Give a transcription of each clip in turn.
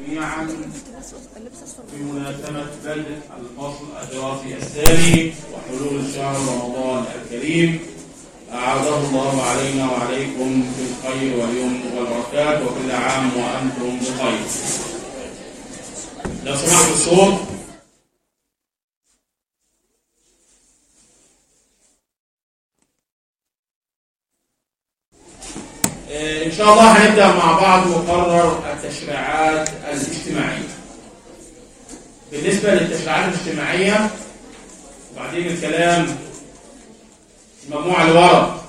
جميعا بمناسبة بدء الفصل الدراسي الثاني وحلول شهر رمضان الكريم أعاده الله علينا وعليكم بالخير واليمن والبركات وكل عام وأنتم بخير. لو سمحت الصوت آه، إن شاء الله هنبدأ مع بعض مقرر التشريعات الاجتماعية. بالنسبة للتشريعات الاجتماعية وبعدين الكلام المجموعة اللي ورا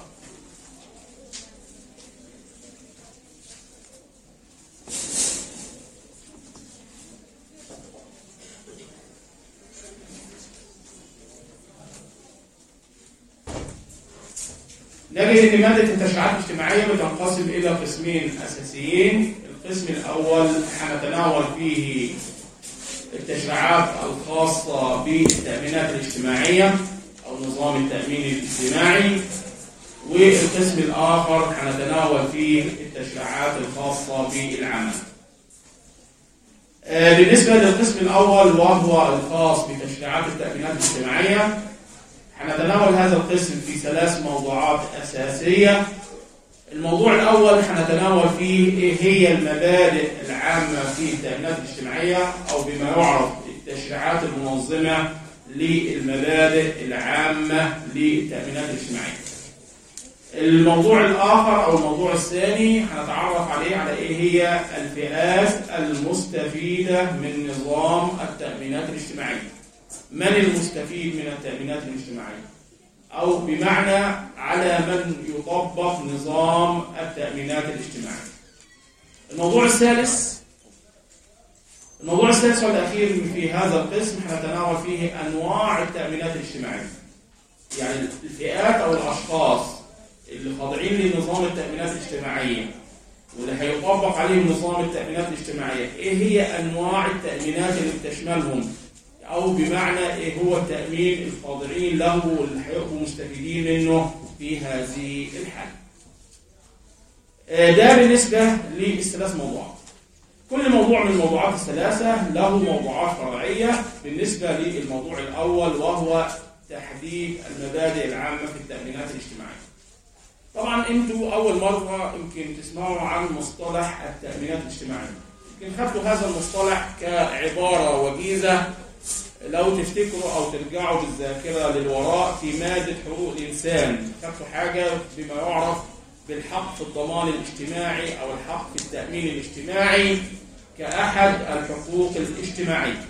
نجد ان ماده التشريعات الاجتماعيه بتنقسم الى قسمين اساسيين القسم الاول هنتناول فيه التشريعات الخاصه بالتامينات الاجتماعيه او نظام التامين الاجتماعي والقسم الاخر هنتناول فيه التشريعات الخاصه بالعمل آه، بالنسبه للقسم الاول وهو الخاص بتشريعات التامينات الاجتماعيه هنتناول هذا القسم في ثلاث موضوعات أساسية الموضوع الأول هنتناول فيه إيه هي المبادئ العامة في التأمينات الاجتماعية أو بما يعرف التشريعات المنظمة للمبادئ العامة للتأمينات الاجتماعية الموضوع الآخر أو الموضوع الثاني هنتعرف عليه على إيه هي الفئات المستفيدة من نظام التأمينات الاجتماعية من المستفيد من التأمينات الاجتماعية أو بمعنى على من يطبق نظام التأمينات الاجتماعية الموضوع الثالث الموضوع الثالث والأخير في هذا القسم هنتناول فيه أنواع التأمينات الاجتماعية يعني الفئات أو الأشخاص اللي خاضعين لنظام التأمينات الاجتماعية واللي هيطبق عليهم نظام التأمينات الاجتماعية إيه هي أنواع التأمينات اللي بتشملهم أو بمعنى إيه هو التأمين الخاضعين له واللي هيبقوا مستفيدين منه في هذه الحالة. آه، ده بالنسبة للثلاث موضوعات. كل موضوع من الموضوعات الثلاثة له موضوعات فرعية بالنسبة للموضوع الأول وهو تحديد المبادئ العامة في التأمينات الاجتماعية. طبعا انتوا أول مرة يمكن تسمعوا عن مصطلح التأمينات الاجتماعية. يمكن خدتوا هذا المصطلح كعبارة وجيزة لو تفتكروا او ترجعوا بالذاكره للوراء في ماده حقوق الانسان خدتوا حاجه بما يعرف بالحق في الضمان الاجتماعي او الحق في التامين الاجتماعي كاحد الحقوق الاجتماعيه.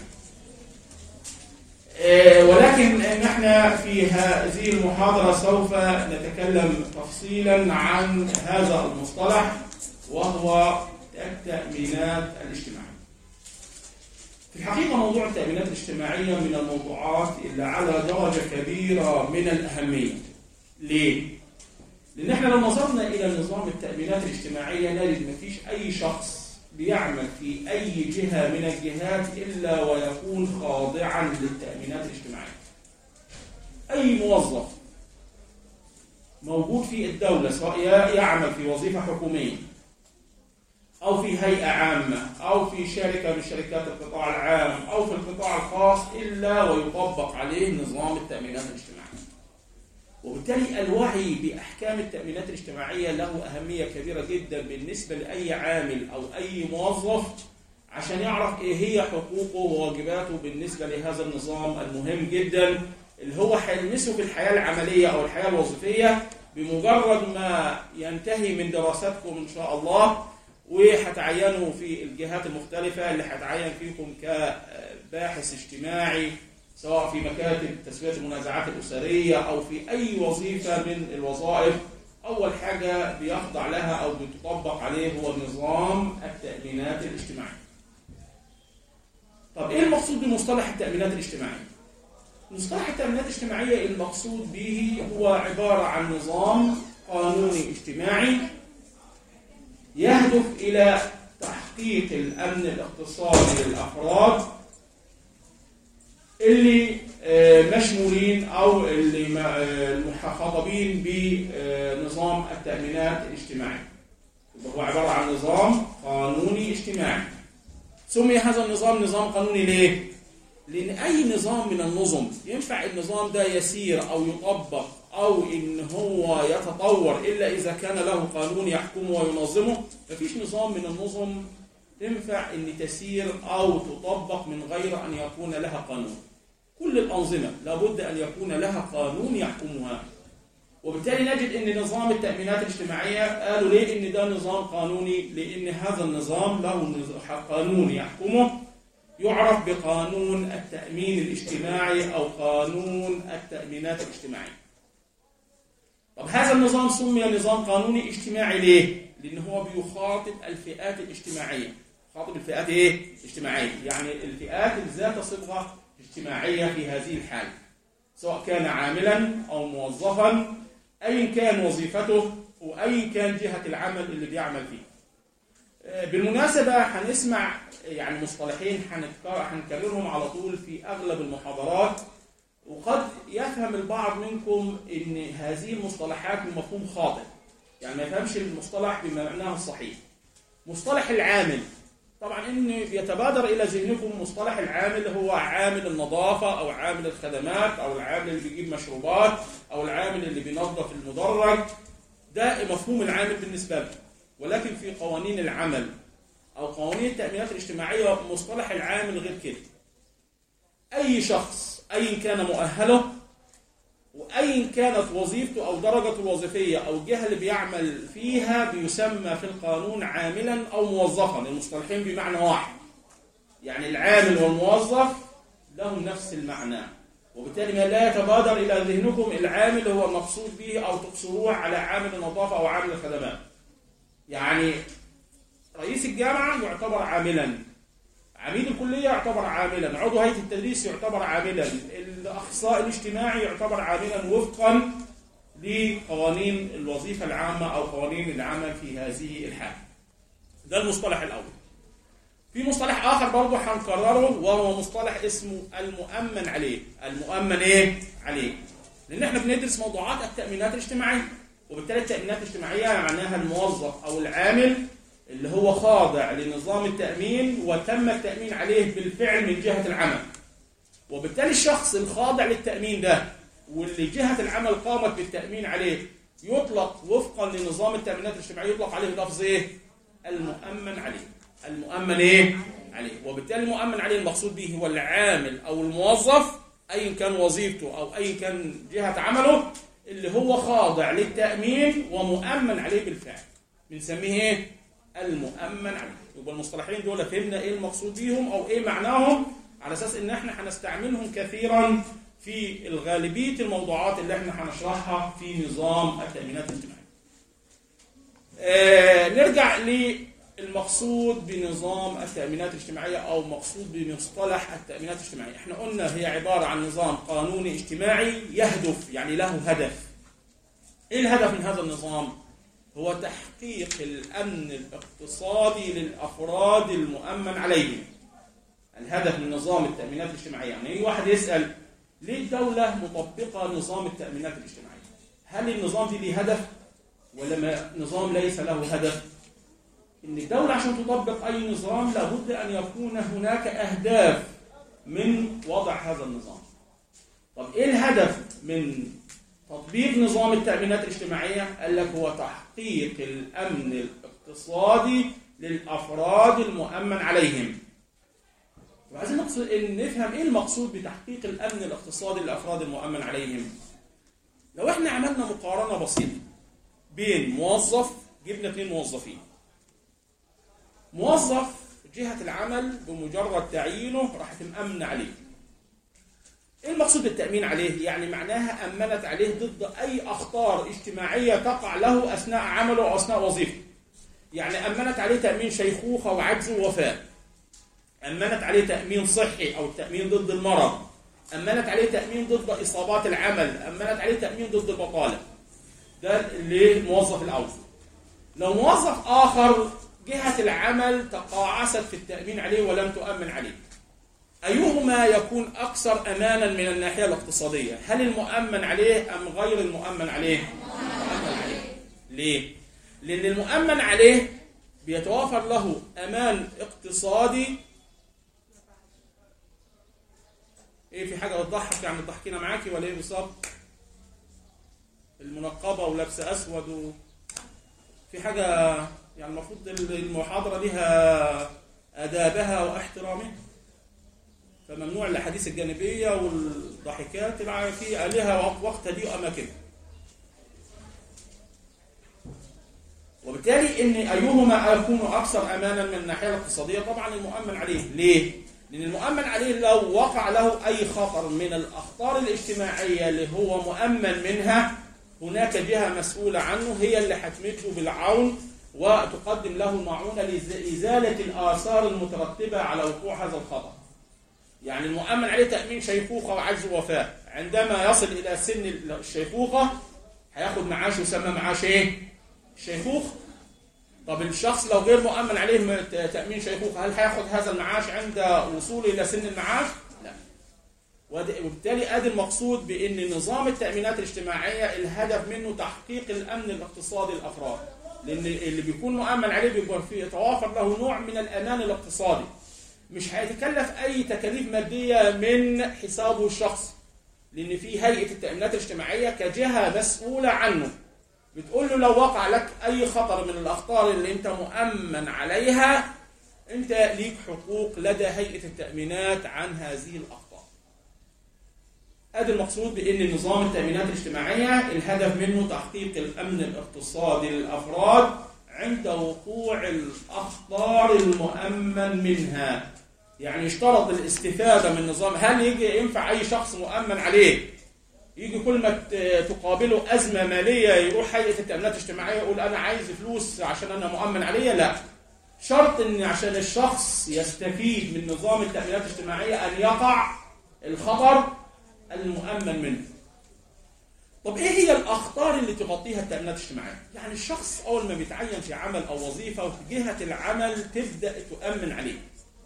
آه، ولكن نحن في هذه المحاضره سوف نتكلم تفصيلا عن هذا المصطلح وهو التامينات الاجتماعيه. في الحقيقة موضوع التأمينات الاجتماعية من الموضوعات اللي على درجة كبيرة من الأهمية. ليه؟ لأن احنا لو نظرنا إلى نظام التأمينات الاجتماعية نجد مفيش أي شخص بيعمل في أي جهة من الجهات إلا ويكون خاضعا للتأمينات الاجتماعية. أي موظف موجود في الدولة سواء يعمل في وظيفة حكومية أو في هيئة عامة أو في شركة من شركات القطاع العام أو في القطاع الخاص إلا ويطبق عليه نظام التأمينات الاجتماعية وبالتالي الوعي بأحكام التأمينات الاجتماعية له أهمية كبيرة جدا بالنسبة لأي عامل أو أي موظف عشان يعرف إيه هي حقوقه وواجباته بالنسبة لهذا النظام المهم جدا اللي هو هيلمسه في الحياة العملية أو الحياة الوظيفية بمجرد ما ينتهي من دراستكم إن شاء الله وهتعينوا في الجهات المختلفة اللي هتعين فيكم كباحث اجتماعي سواء في مكاتب تسوية المنازعات الأسرية أو في أي وظيفة من الوظائف أول حاجة بيخضع لها أو بتطبق عليه هو نظام التأمينات الاجتماعية. طب إيه المقصود بمصطلح التأمينات الاجتماعية؟ مصطلح التأمينات الاجتماعية المقصود به هو عبارة عن نظام قانوني اجتماعي يهدف إلى تحقيق الأمن الاقتصادي للأفراد اللي مشمولين أو اللي مخاطبين بنظام التأمينات الاجتماعية هو عبارة عن نظام قانوني اجتماعي سمي هذا النظام نظام قانوني ليه؟ لأن أي نظام من النظم ينفع النظام ده يسير أو يطبق أو إن هو يتطور إلا إذا كان له قانون يحكمه وينظمه مفيش نظام من النظم تنفع إن تسير أو تطبق من غير أن يكون لها قانون كل الأنظمة لابد أن يكون لها قانون يحكمها وبالتالي نجد ان نظام التأمينات الاجتماعية قالوا ليه ان ده نظام قانوني لان هذا النظام له قانون يحكمه يعرف بقانون التأمين الاجتماعي او قانون التأمينات الاجتماعية طب هذا النظام سمي نظام قانوني اجتماعي ليه؟ لان هو بيخاطب الفئات الاجتماعية خاطب الفئات ايه؟ اجتماعية يعني الفئات ذات صبغة اجتماعية في هذه الحالة سواء كان عاملا او موظفا أي كان وظيفته وأي كان جهة العمل اللي بيعمل فيه بالمناسبة هنسمع يعني مصطلحين هنكررهم على طول في أغلب المحاضرات وقد يفهم البعض منكم ان هذه المصطلحات بمفهوم خاطئ يعني ما يفهمش المصطلح بمعناه الصحيح مصطلح العامل طبعا ان يتبادر الى ذهنكم مصطلح العامل هو عامل النظافه او عامل الخدمات او العامل اللي بيجيب مشروبات او العامل اللي بينظف المدرج ده مفهوم العامل بالنسبه له ولكن في قوانين العمل او قوانين التامينات الاجتماعيه مصطلح العامل غير كده اي شخص اي كان مؤهله واي كانت وظيفته او درجته الوظيفيه او الجهه اللي بيعمل فيها بيسمى في القانون عاملا او موظفا المصطلحين بمعنى واحد يعني العامل والموظف لهم نفس المعنى وبالتالي ما لا يتبادر الى ذهنكم العامل هو المقصود به او تقصروه على عامل النظافه او عامل الخدمات يعني رئيس الجامعه يعتبر عاملا عميد الكلية يعتبر عاملا عضو هيئة التدريس يعتبر عاملا الأخصائي الاجتماعي يعتبر عاملا وفقا لقوانين الوظيفة العامة أو قوانين العمل في هذه الحالة ده المصطلح الأول في مصطلح آخر برضه هنكرره وهو مصطلح اسمه المؤمن عليه المؤمن إيه؟ عليه لأن احنا بندرس موضوعات التأمينات الاجتماعية وبالتالي التأمينات الاجتماعية معناها الموظف أو العامل اللي هو خاضع لنظام التأمين وتم التأمين عليه بالفعل من جهة العمل وبالتالي الشخص الخاضع للتأمين ده واللي جهة العمل قامت بالتأمين عليه يطلق وفقا لنظام التأمينات الاجتماعية يطلق عليه لفظ ايه؟ المؤمن عليه المؤمن ايه؟ عليه وبالتالي المؤمن عليه المقصود به هو العامل أو الموظف أي كان وظيفته أو أي كان جهة عمله اللي هو خاضع للتأمين ومؤمن عليه بالفعل بنسميه ايه؟ المؤمن عليه يبقى المصطلحين دول فهمنا ايه المقصود بيهم او ايه معناهم على اساس ان احنا هنستعملهم كثيرا في الغالبيه الموضوعات اللي احنا هنشرحها في نظام التامينات الاجتماعيه. آه نرجع للمقصود بنظام التامينات الاجتماعيه او مقصود بمصطلح التامينات الاجتماعيه، احنا قلنا هي عباره عن نظام قانوني اجتماعي يهدف يعني له هدف. ايه الهدف من هذا النظام؟ هو تحقيق الأمن الاقتصادي للأفراد المؤمن عليهم الهدف من نظام التأمينات الاجتماعية يعني أي واحد يسأل ليه الدولة مطبقة نظام التأمينات الاجتماعية هل النظام دي ليه هدف ولا ما نظام ليس له هدف إن الدولة عشان تطبق أي نظام لابد أن يكون هناك أهداف من وضع هذا النظام طب إيه الهدف من تطبيق نظام التأمينات الاجتماعية قال لك هو تحقيق الأمن الاقتصادي للأفراد المؤمن عليهم وعايزين نقصد إن نفهم إيه المقصود بتحقيق الأمن الاقتصادي للأفراد المؤمن عليهم لو إحنا عملنا مقارنة بسيطة بين موظف جبنا اثنين موظفين موظف جهة العمل بمجرد تعيينه راح تمأمن عليه ايه المقصود بالتأمين عليه؟ يعني معناها أمنت عليه ضد أي أخطار اجتماعية تقع له أثناء عمله أو أثناء وظيفته. يعني أمنت عليه تأمين شيخوخة وعجز ووفاة. أمنت عليه تأمين صحي أو التأمين ضد المرض. أمنت عليه تأمين ضد إصابات العمل، أمنت عليه تأمين ضد البطالة. ده للموظف الأول. لو موظف آخر جهة العمل تقاعست في التأمين عليه ولم تؤمن عليه. أيهما يكون أكثر أمانا من الناحية الاقتصادية هل المؤمن عليه أم غير المؤمن عليه المؤمن عليه ليه لأن المؤمن عليه بيتوافر له أمان اقتصادي ايه في حاجه بتضحك يعني ضحكينا معاكي ولا ايه بالظبط المنقبه ولابسه اسود و... في حاجه يعني المفروض المحاضره لها ادابها واحترامها فممنوع الاحاديث الجانبيه والضحكات في لها وقت دي واماكنها وبالتالي ان ايهما يكون اكثر امانا من الناحيه الاقتصاديه طبعا المؤمن عليه ليه لان المؤمن عليه لو وقع له اي خطر من الاخطار الاجتماعيه اللي هو مؤمن منها هناك جهه مسؤوله عنه هي اللي هتمده بالعون وتقدم له المعونه لازاله الاثار المترتبه على وقوع هذا الخطر يعني المؤمن عليه تامين شيخوخه وعجز وفاه عندما يصل الى سن الشيخوخه هياخد معاش يسمى معاش ايه شيخوخ طب الشخص لو غير مؤمن عليه تأمين شيخوخة هل هياخد هذا المعاش عند وصوله إلى سن المعاش؟ لا وبالتالي ادي المقصود بأن نظام التأمينات الاجتماعية الهدف منه تحقيق الأمن الاقتصادي للأفراد لأن اللي بيكون مؤمن عليه بيبقى فيه يتوافر له نوع من الأمان الاقتصادي مش هيتكلف أي تكاليف مادية من حسابه الشخصي لأن في هيئة التأمينات الاجتماعية كجهة مسؤولة عنه بتقول له لو وقع لك أي خطر من الأخطار اللي أنت مؤمن عليها أنت ليك حقوق لدى هيئة التأمينات عن هذه الأخطار هذا المقصود بأن نظام التأمينات الاجتماعية الهدف منه تحقيق الأمن الاقتصادي للأفراد عند وقوع الأخطار المؤمن منها يعني اشترط الاستفادة من نظام هل يجي ينفع أي شخص مؤمن عليه يجي كل ما تقابله أزمة مالية يروح هيئة التأمينات الاجتماعية يقول أنا عايز فلوس عشان أنا مؤمن عليا لا شرط إن عشان الشخص يستفيد من نظام التأمينات الاجتماعية أن يقع الخطر المؤمن منه طب ايه هي الاخطار اللي تغطيها التامينات الاجتماعيه؟ يعني الشخص اول ما بيتعين في عمل او وظيفه وجهه العمل تبدا تؤمن عليه.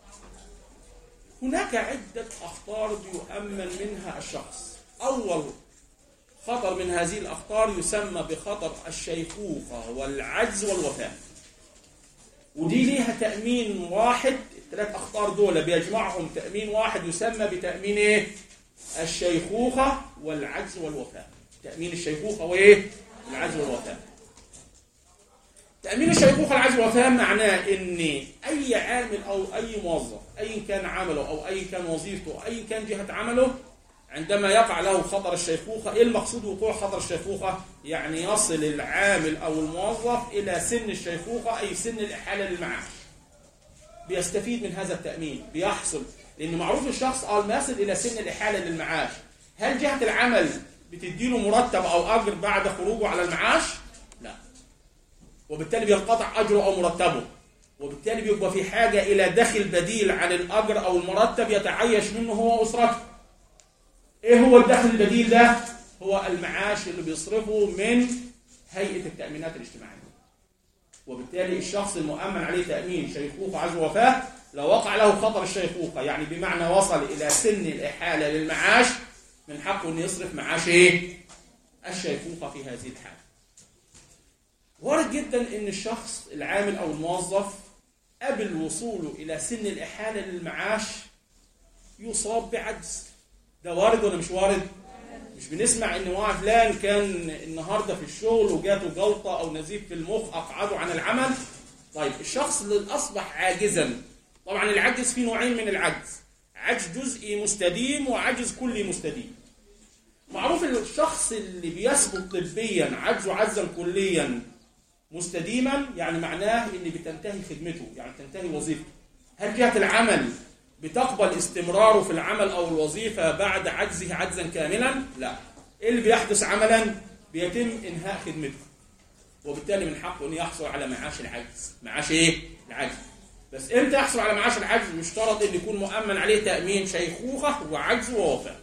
هناك عده اخطار بيؤمن منها الشخص. اول خطر من هذه الأخطار يسمى بخطر الشيخوخة والعجز والوفاة ودي ليها تأمين واحد الثلاث أخطار دول بيجمعهم تأمين واحد يسمى بتأمين إيه؟ الشيخوخة والعجز والوفاة تأمين الشيخوخة وإيه؟ العجز والوفاة تأمين الشيخوخة والعجز والوفاة معناه إن أي عامل أو أي موظف أي كان عمله أو أي كان وظيفته أو أي كان جهة عمله عندما يقع له خطر الشيخوخة إيه المقصود وقوع خطر الشيخوخة؟ يعني يصل العامل أو الموظف إلى سن الشيخوخة أي سن الإحالة للمعاش بيستفيد من هذا التأمين بيحصل لأن معروف الشخص أول ما يصل إلى سن الإحالة للمعاش هل جهة العمل بتديله مرتب أو أجر بعد خروجه على المعاش؟ لا وبالتالي بينقطع أجره أو مرتبه وبالتالي بيبقى في حاجة إلى دخل بديل عن الأجر أو المرتب يتعيش منه هو وأسرته ايه هو الدخل البديل ده هو المعاش اللي بيصرفه من هيئة التأمينات الاجتماعية وبالتالي الشخص المؤمن عليه تأمين شيخوخة عجز وفاة لو وقع له خطر الشيخوخة يعني بمعنى وصل إلى سن الإحالة للمعاش من حقه أن يصرف معاش إيه؟ الشيخوخة في هذه الحالة وارد جدا أن الشخص العامل أو الموظف قبل وصوله إلى سن الإحالة للمعاش يصاب بعجز ده وارد ولا مش وارد؟ مش بنسمع ان واحد فلان كان النهارده في الشغل وجاته جلطه او نزيف في المخ اقعده عن العمل طيب الشخص اللي اصبح عاجزا طبعا العجز فيه نوعين من العجز عجز جزئي مستديم وعجز كلي مستديم معروف ان الشخص اللي بيثبت طبيا عجزه عجزا كليا مستديما يعني معناه ان بتنتهي خدمته يعني تنتهي وظيفته هل جهه العمل بتقبل استمراره في العمل أو الوظيفة بعد عجزه عجزا كاملا لا إيه اللي بيحدث عملا بيتم إنهاء خدمته وبالتالي من حقه أن يحصل على معاش العجز معاش إيه؟ العجز بس إمتى يحصل على معاش العجز مشترط أن يكون مؤمن عليه تأمين شيخوخة وعجز ووفاة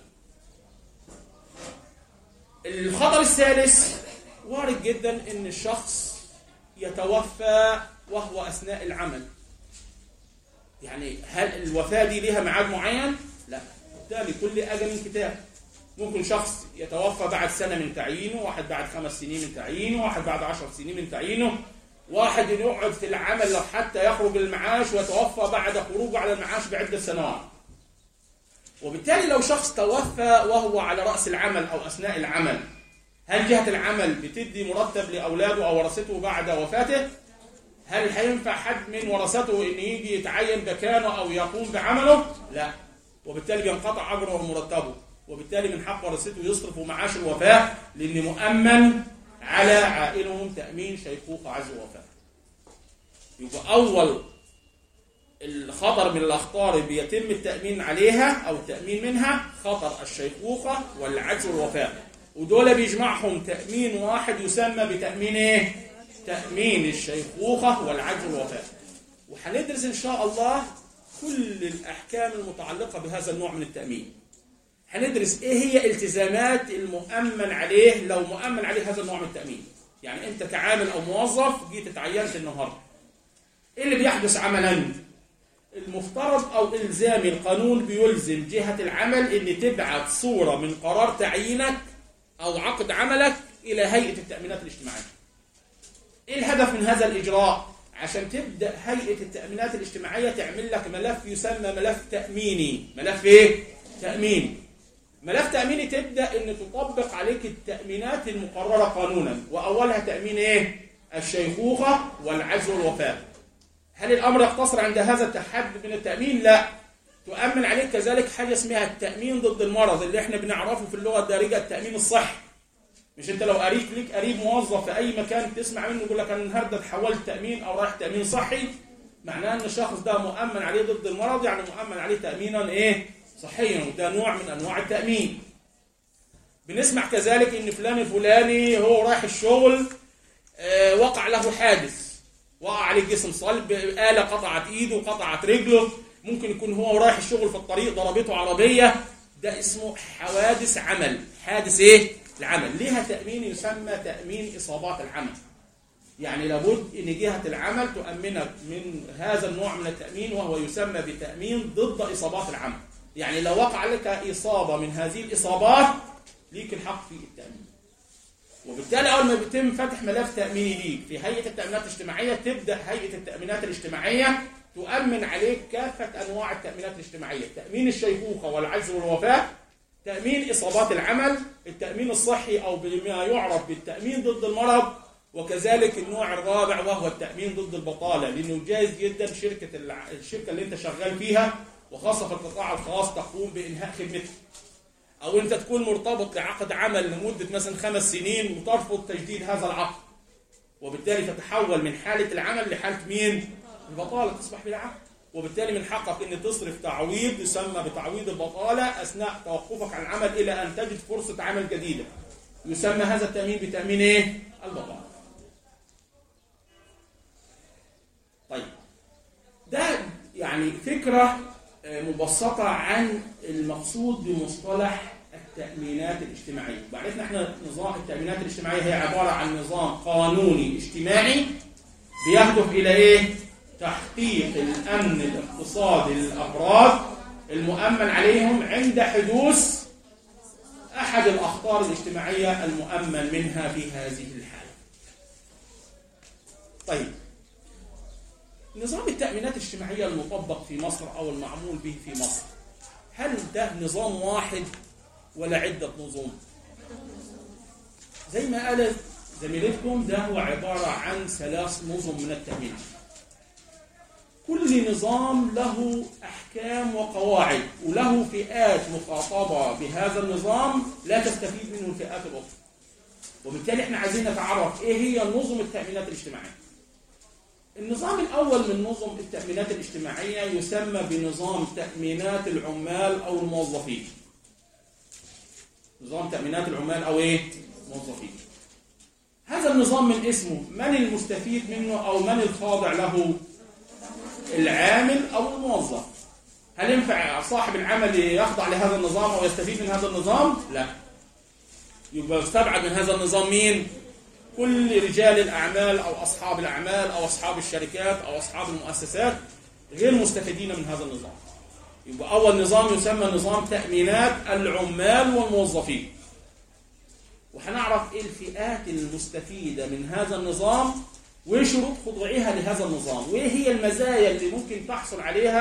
الخطر الثالث وارد جدا أن الشخص يتوفى وهو أثناء العمل يعني هل الوفاة دي ليها ميعاد معين؟ لا ده لكل أجل كتاب ممكن شخص يتوفى بعد سنة من تعيينه واحد بعد خمس سنين من تعيينه واحد بعد عشر سنين من تعيينه واحد يقعد في العمل حتى يخرج المعاش ويتوفى بعد خروجه على المعاش بعدة سنوات وبالتالي لو شخص توفى وهو على رأس العمل أو أثناء العمل هل جهة العمل بتدي مرتب لأولاده أو ورثته بعد وفاته؟ هل هينفع حد من ورثته إن يجي يتعين مكانه أو يقوم بعمله؟ لا وبالتالي بينقطع أجره ومرتبه وبالتالي من حق ورثته يصرفوا معاش الوفاة لأن مؤمن على عائلهم تأمين شيخوخة عز الوفاة يبقى أول الخطر من الأخطار بيتم التأمين عليها أو التأمين منها خطر الشيخوخة والعجز والوفاة ودول بيجمعهم تأمين واحد يسمى بتأمين إيه؟ تأمين الشيخوخة والعجز والوفاة وهندرس إن شاء الله كل الأحكام المتعلقة بهذا النوع من التأمين هندرس إيه هي التزامات المؤمن عليه لو مؤمن عليه هذا النوع من التأمين يعني أنت كعامل أو موظف جيت اتعينت النهاردة إيه اللي بيحدث عملاً المفترض او الزامي القانون بيلزم جهه العمل ان تبعت صوره من قرار تعيينك او عقد عملك الى هيئه التامينات الاجتماعيه. ايه الهدف من هذا الاجراء؟ عشان تبدا هيئه التامينات الاجتماعيه تعمل لك ملف يسمى ملف تاميني، ملف ايه؟ تاميني. ملف تاميني تبدا ان تطبق عليك التامينات المقرره قانونا واولها تامين ايه؟ الشيخوخه والعجز والوفاه. هل الأمر يقتصر عند هذا التحد من التأمين؟ لا تؤمن عليك كذلك حاجة اسمها التأمين ضد المرض اللي احنا بنعرفه في اللغة الدارجة التأمين الصحي مش انت لو قريت ليك قريب موظف في اي مكان تسمع منه يقول لك انا النهارده اتحولت تامين او رايح تامين صحي معناه ان الشخص ده مؤمن عليه ضد المرض يعني مؤمن عليه تامينا ايه صحيا وده نوع من انواع التامين بنسمع كذلك ان فلان الفلاني هو رايح الشغل آه وقع له حادث وقع عليه جسم صلب آلة قطعت ايده وقطعت رجله ممكن يكون هو رايح الشغل في الطريق ضربته عربية ده اسمه حوادث عمل حادث ايه العمل ليها تأمين يسمى تأمين إصابات العمل يعني لابد ان جهة العمل تؤمنك من هذا النوع من التأمين وهو يسمى بتأمين ضد إصابات العمل يعني لو وقع لك إصابة من هذه الإصابات ليك الحق في التأمين وبالتالي اول ما بيتم فتح ملف تاميني ليك في هيئه التامينات الاجتماعيه تبدا هيئه التامينات الاجتماعيه تؤمن عليك كافه انواع التامينات الاجتماعيه تامين الشيخوخه والعجز والوفاه تامين اصابات العمل التامين الصحي او بما يعرف بالتامين ضد المرض وكذلك النوع الرابع وهو التامين ضد البطاله لانه جائز جدا شركه الشركه اللي انت شغال فيها وخاصه في القطاع الخاص تقوم بانهاء خدمتك او انت تكون مرتبط بعقد عمل لمده مثلا خمس سنين وترفض تجديد هذا العقد وبالتالي تتحول من حاله العمل لحاله مين البطاله تصبح بلا عقد وبالتالي من حقك ان تصرف تعويض يسمى بتعويض البطاله اثناء توقفك عن العمل الى ان تجد فرصه عمل جديده يسمى هذا التامين بتامين ايه البطاله طيب ده يعني فكره مبسطة عن المقصود بمصطلح التأمينات الاجتماعية بعرفنا احنا نظام التأمينات الاجتماعية هي عبارة عن نظام قانوني اجتماعي بيهدف إلى إيه؟ تحقيق الأمن الاقتصادي للأفراد المؤمن عليهم عند حدوث أحد الأخطار الاجتماعية المؤمن منها في هذه الحالة طيب نظام التأمينات الاجتماعية المطبق في مصر أو المعمول به في مصر هل ده نظام واحد ولا عدة نظم زي ما قالت زميلتكم ده هو عبارة عن ثلاث نظم من التأمين كل نظام له أحكام وقواعد وله فئات مخاطبة بهذا النظام لا تستفيد منه الفئات الأخرى وبالتالي احنا عايزين نتعرف ايه هي نظم التأمينات الاجتماعية النظام الأول من نظم التأمينات الاجتماعية يسمى بنظام تأمينات العمال أو الموظفين نظام تأمينات العمال أو إيه؟ موظفين هذا النظام من اسمه من المستفيد منه أو من الخاضع له العامل أو الموظف هل ينفع صاحب العمل يخضع لهذا النظام أو يستفيد من هذا النظام؟ لا يبقى يستبعد من هذا النظام مين؟ كل رجال الأعمال أو أصحاب الأعمال أو أصحاب الشركات أو أصحاب المؤسسات غير مستفيدين من هذا النظام يبقى أول نظام يسمى نظام تأمينات العمال والموظفين وهنعرف إيه الفئات المستفيدة من هذا النظام وإيه شروط خضوعها لهذا النظام وإيه هي المزايا اللي ممكن تحصل عليها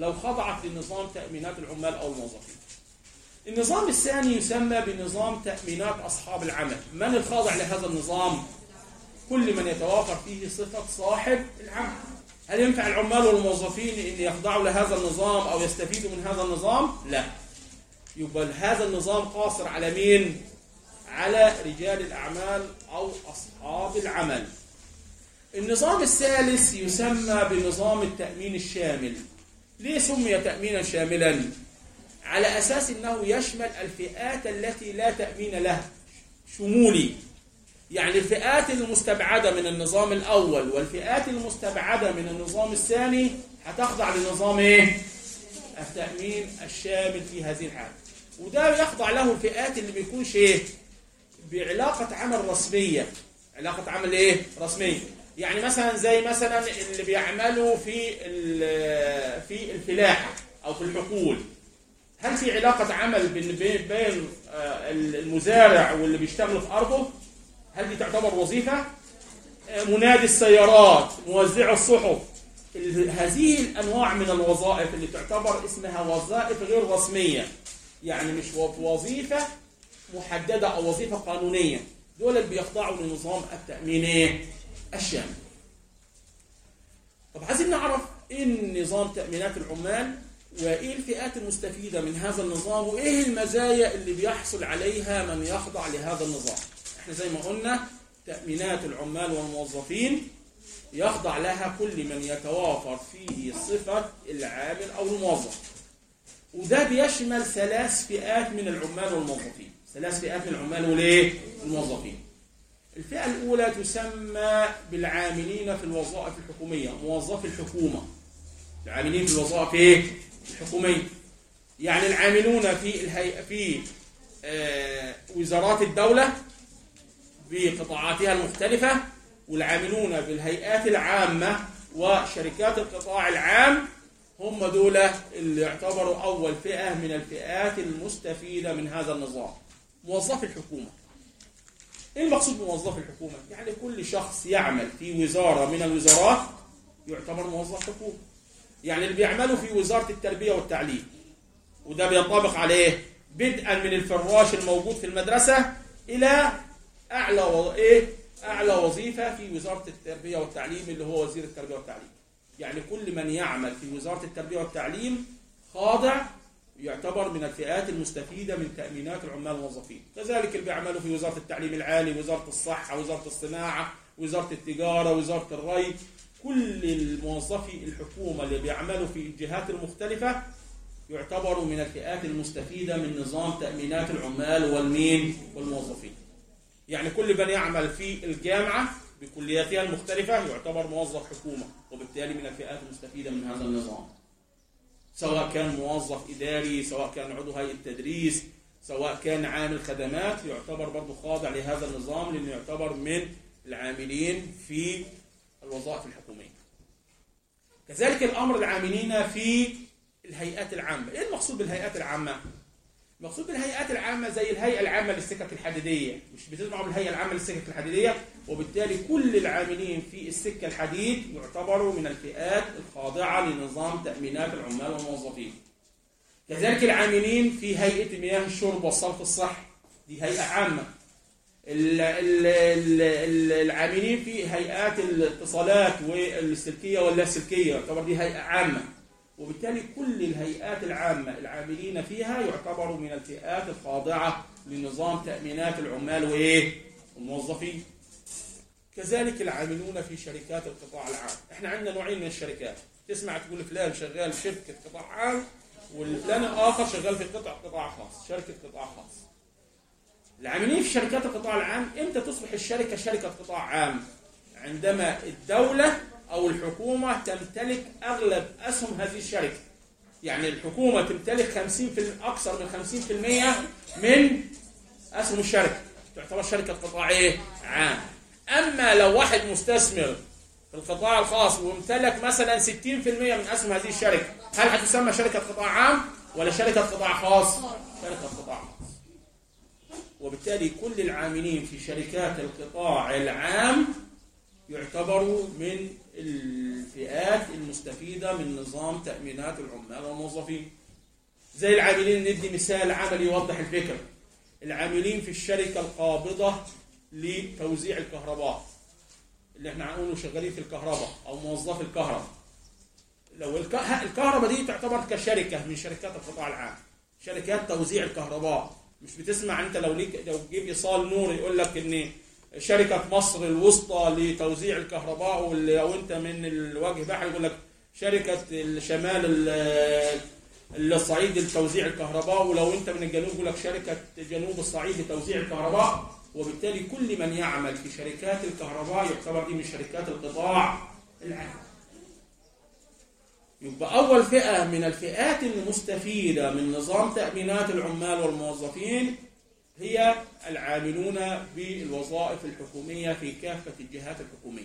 لو خضعت لنظام تأمينات العمال أو الموظفين النظام الثاني يسمى بنظام تأمينات أصحاب العمل من الخاضع لهذا النظام؟ كل من يتوافر فيه صفة صاحب العمل هل ينفع العمال والموظفين ان يخضعوا لهذا النظام او يستفيدوا من هذا النظام؟ لا. يبقى هذا النظام قاصر على مين؟ على رجال الاعمال او اصحاب العمل. النظام الثالث يسمى بنظام التأمين الشامل. ليه سمي تأمينا شاملا؟ على اساس انه يشمل الفئات التي لا تأمين لها. شمولي. يعني الفئات المستبعدة من النظام الأول والفئات المستبعدة من النظام الثاني هتخضع لنظام إيه؟ التأمين الشامل في هذه الحالة وده يخضع له الفئات اللي بيكونش إيه؟ بعلاقة عمل رسمية علاقة عمل إيه؟ رسمية يعني مثلا زي مثلا اللي بيعملوا في في الفلاحة أو في الحقول هل في علاقة عمل بين بين المزارع واللي بيشتغل في أرضه؟ هل دي تعتبر وظيفة؟ منادي السيارات، موزع الصحف، هذه الأنواع من الوظائف اللي تعتبر اسمها وظائف غير رسمية، يعني مش وظيفة محددة أو وظيفة قانونية، دول اللي بيخضعوا لنظام التأمين الشامل. طب عايزين نعرف إيه نظام تأمينات العمال وإيه الفئات المستفيدة من هذا النظام وإيه المزايا اللي بيحصل عليها من يخضع لهذا النظام. احنا زي ما قلنا تأمينات العمال والموظفين يخضع لها كل من يتوافر فيه صفة العامل أو الموظف وده بيشمل ثلاث فئات من العمال والموظفين ثلاث فئات من العمال وليه؟ الموظفين الفئة الأولى تسمى بالعاملين في الوظائف الحكومية موظفي الحكومة العاملين في الوظائف ايه؟ الحكومية يعني العاملون في الهي... في آه وزارات الدولة بقطاعاتها المختلفة والعاملون بالهيئات العامة وشركات القطاع العام هم دول اللي يعتبروا أول فئة من الفئات المستفيدة من هذا النظام موظفي الحكومة إيه المقصود بموظفي الحكومة؟ يعني كل شخص يعمل في وزارة من الوزارات يعتبر موظف حكومة يعني اللي بيعملوا في وزارة التربية والتعليم وده بينطبق عليه بدءا من الفراش الموجود في المدرسة إلى اعلى و... ايه اعلى وظيفه في وزاره التربيه والتعليم اللي هو وزير التربيه والتعليم يعني كل من يعمل في وزاره التربيه والتعليم خاضع يعتبر من الفئات المستفيده من تامينات العمال والموظفين كذلك اللي بيعملوا في وزاره التعليم العالي وزاره الصحه وزاره الصناعه وزاره التجاره وزاره الري كل الموظفي الحكومه اللي بيعملوا في الجهات المختلفه يعتبروا من الفئات المستفيده من نظام تامينات العمال والمين والموظفين يعني كل من يعمل في الجامعة بكلياتها المختلفة يعتبر موظف حكومة وبالتالي من الفئات المستفيدة من هذا النظام سواء كان موظف إداري سواء كان عضو هيئة تدريس سواء كان عامل خدمات يعتبر برضه خاضع لهذا النظام لأنه يعتبر من العاملين في الوظائف الحكومية كذلك الأمر العاملين في الهيئات العامة إيه المقصود بالهيئات العامة؟ المقصود بالهيئات العامة زي الهيئة العامة للسكك الحديدية مش بتسمعوا بالهيئة العامة للسكك الحديدية وبالتالي كل العاملين في السكة الحديد يعتبروا من الفئات الخاضعة لنظام تأمينات العمال والموظفين كذلك العاملين في هيئة مياه الشرب والصرف الصحي دي هيئة عامة العاملين في هيئات الاتصالات والسلكية واللاسلكية يعتبر دي هيئة عامة وبالتالي كل الهيئات العامة العاملين فيها يعتبروا من الفئات الخاضعة لنظام تأمينات العمال وإيه؟ الموظفين كذلك العاملون في شركات القطاع العام احنا عندنا نوعين من الشركات تسمع تقول فلان شغال في شركة قطاع عام والفلان آخر شغال في قطاع قطاع خاص شركة قطاع خاص العاملين في شركات القطاع العام امتى تصبح الشركة شركة قطاع عام عندما الدولة أو الحكومة تمتلك أغلب أسهم هذه الشركة يعني الحكومة تمتلك 50 في أكثر من 50% من أسهم الشركة تعتبر شركة قطاع إيه؟ عام أما لو واحد مستثمر في القطاع الخاص وامتلك مثلا 60% من أسهم هذه الشركة هل هتسمى شركة قطاع عام ولا شركة قطاع خاص؟ شركة قطاع خاص وبالتالي كل العاملين في شركات القطاع العام يعتبروا من الفئات المستفيدة من نظام تأمينات العمال والموظفين زي العاملين ندي مثال عملي يوضح الفكرة العاملين في الشركة القابضة لتوزيع الكهرباء اللي احنا هنقوله شغالين في الكهرباء او موظفي الكهرباء لو الك- الكهرباء دي تعتبر كشركة من شركات القطاع العام شركات توزيع الكهرباء مش بتسمع انت لو ليك لو تجيب ايصال نور يقول لك ان شركة مصر الوسطى لتوزيع الكهرباء واللي لو انت من الوجه بحري يقول لك شركة الشمال ال- الصعيد لتوزيع الكهرباء ولو انت من الجنوب يقول لك شركة جنوب الصعيد لتوزيع الكهرباء وبالتالي كل من يعمل في شركات الكهرباء يعتبر دي من شركات القطاع العام يبقى أول فئة من الفئات المستفيدة من نظام تأمينات العمال والموظفين هي العاملون بالوظائف الحكومية في كافة الجهات الحكومية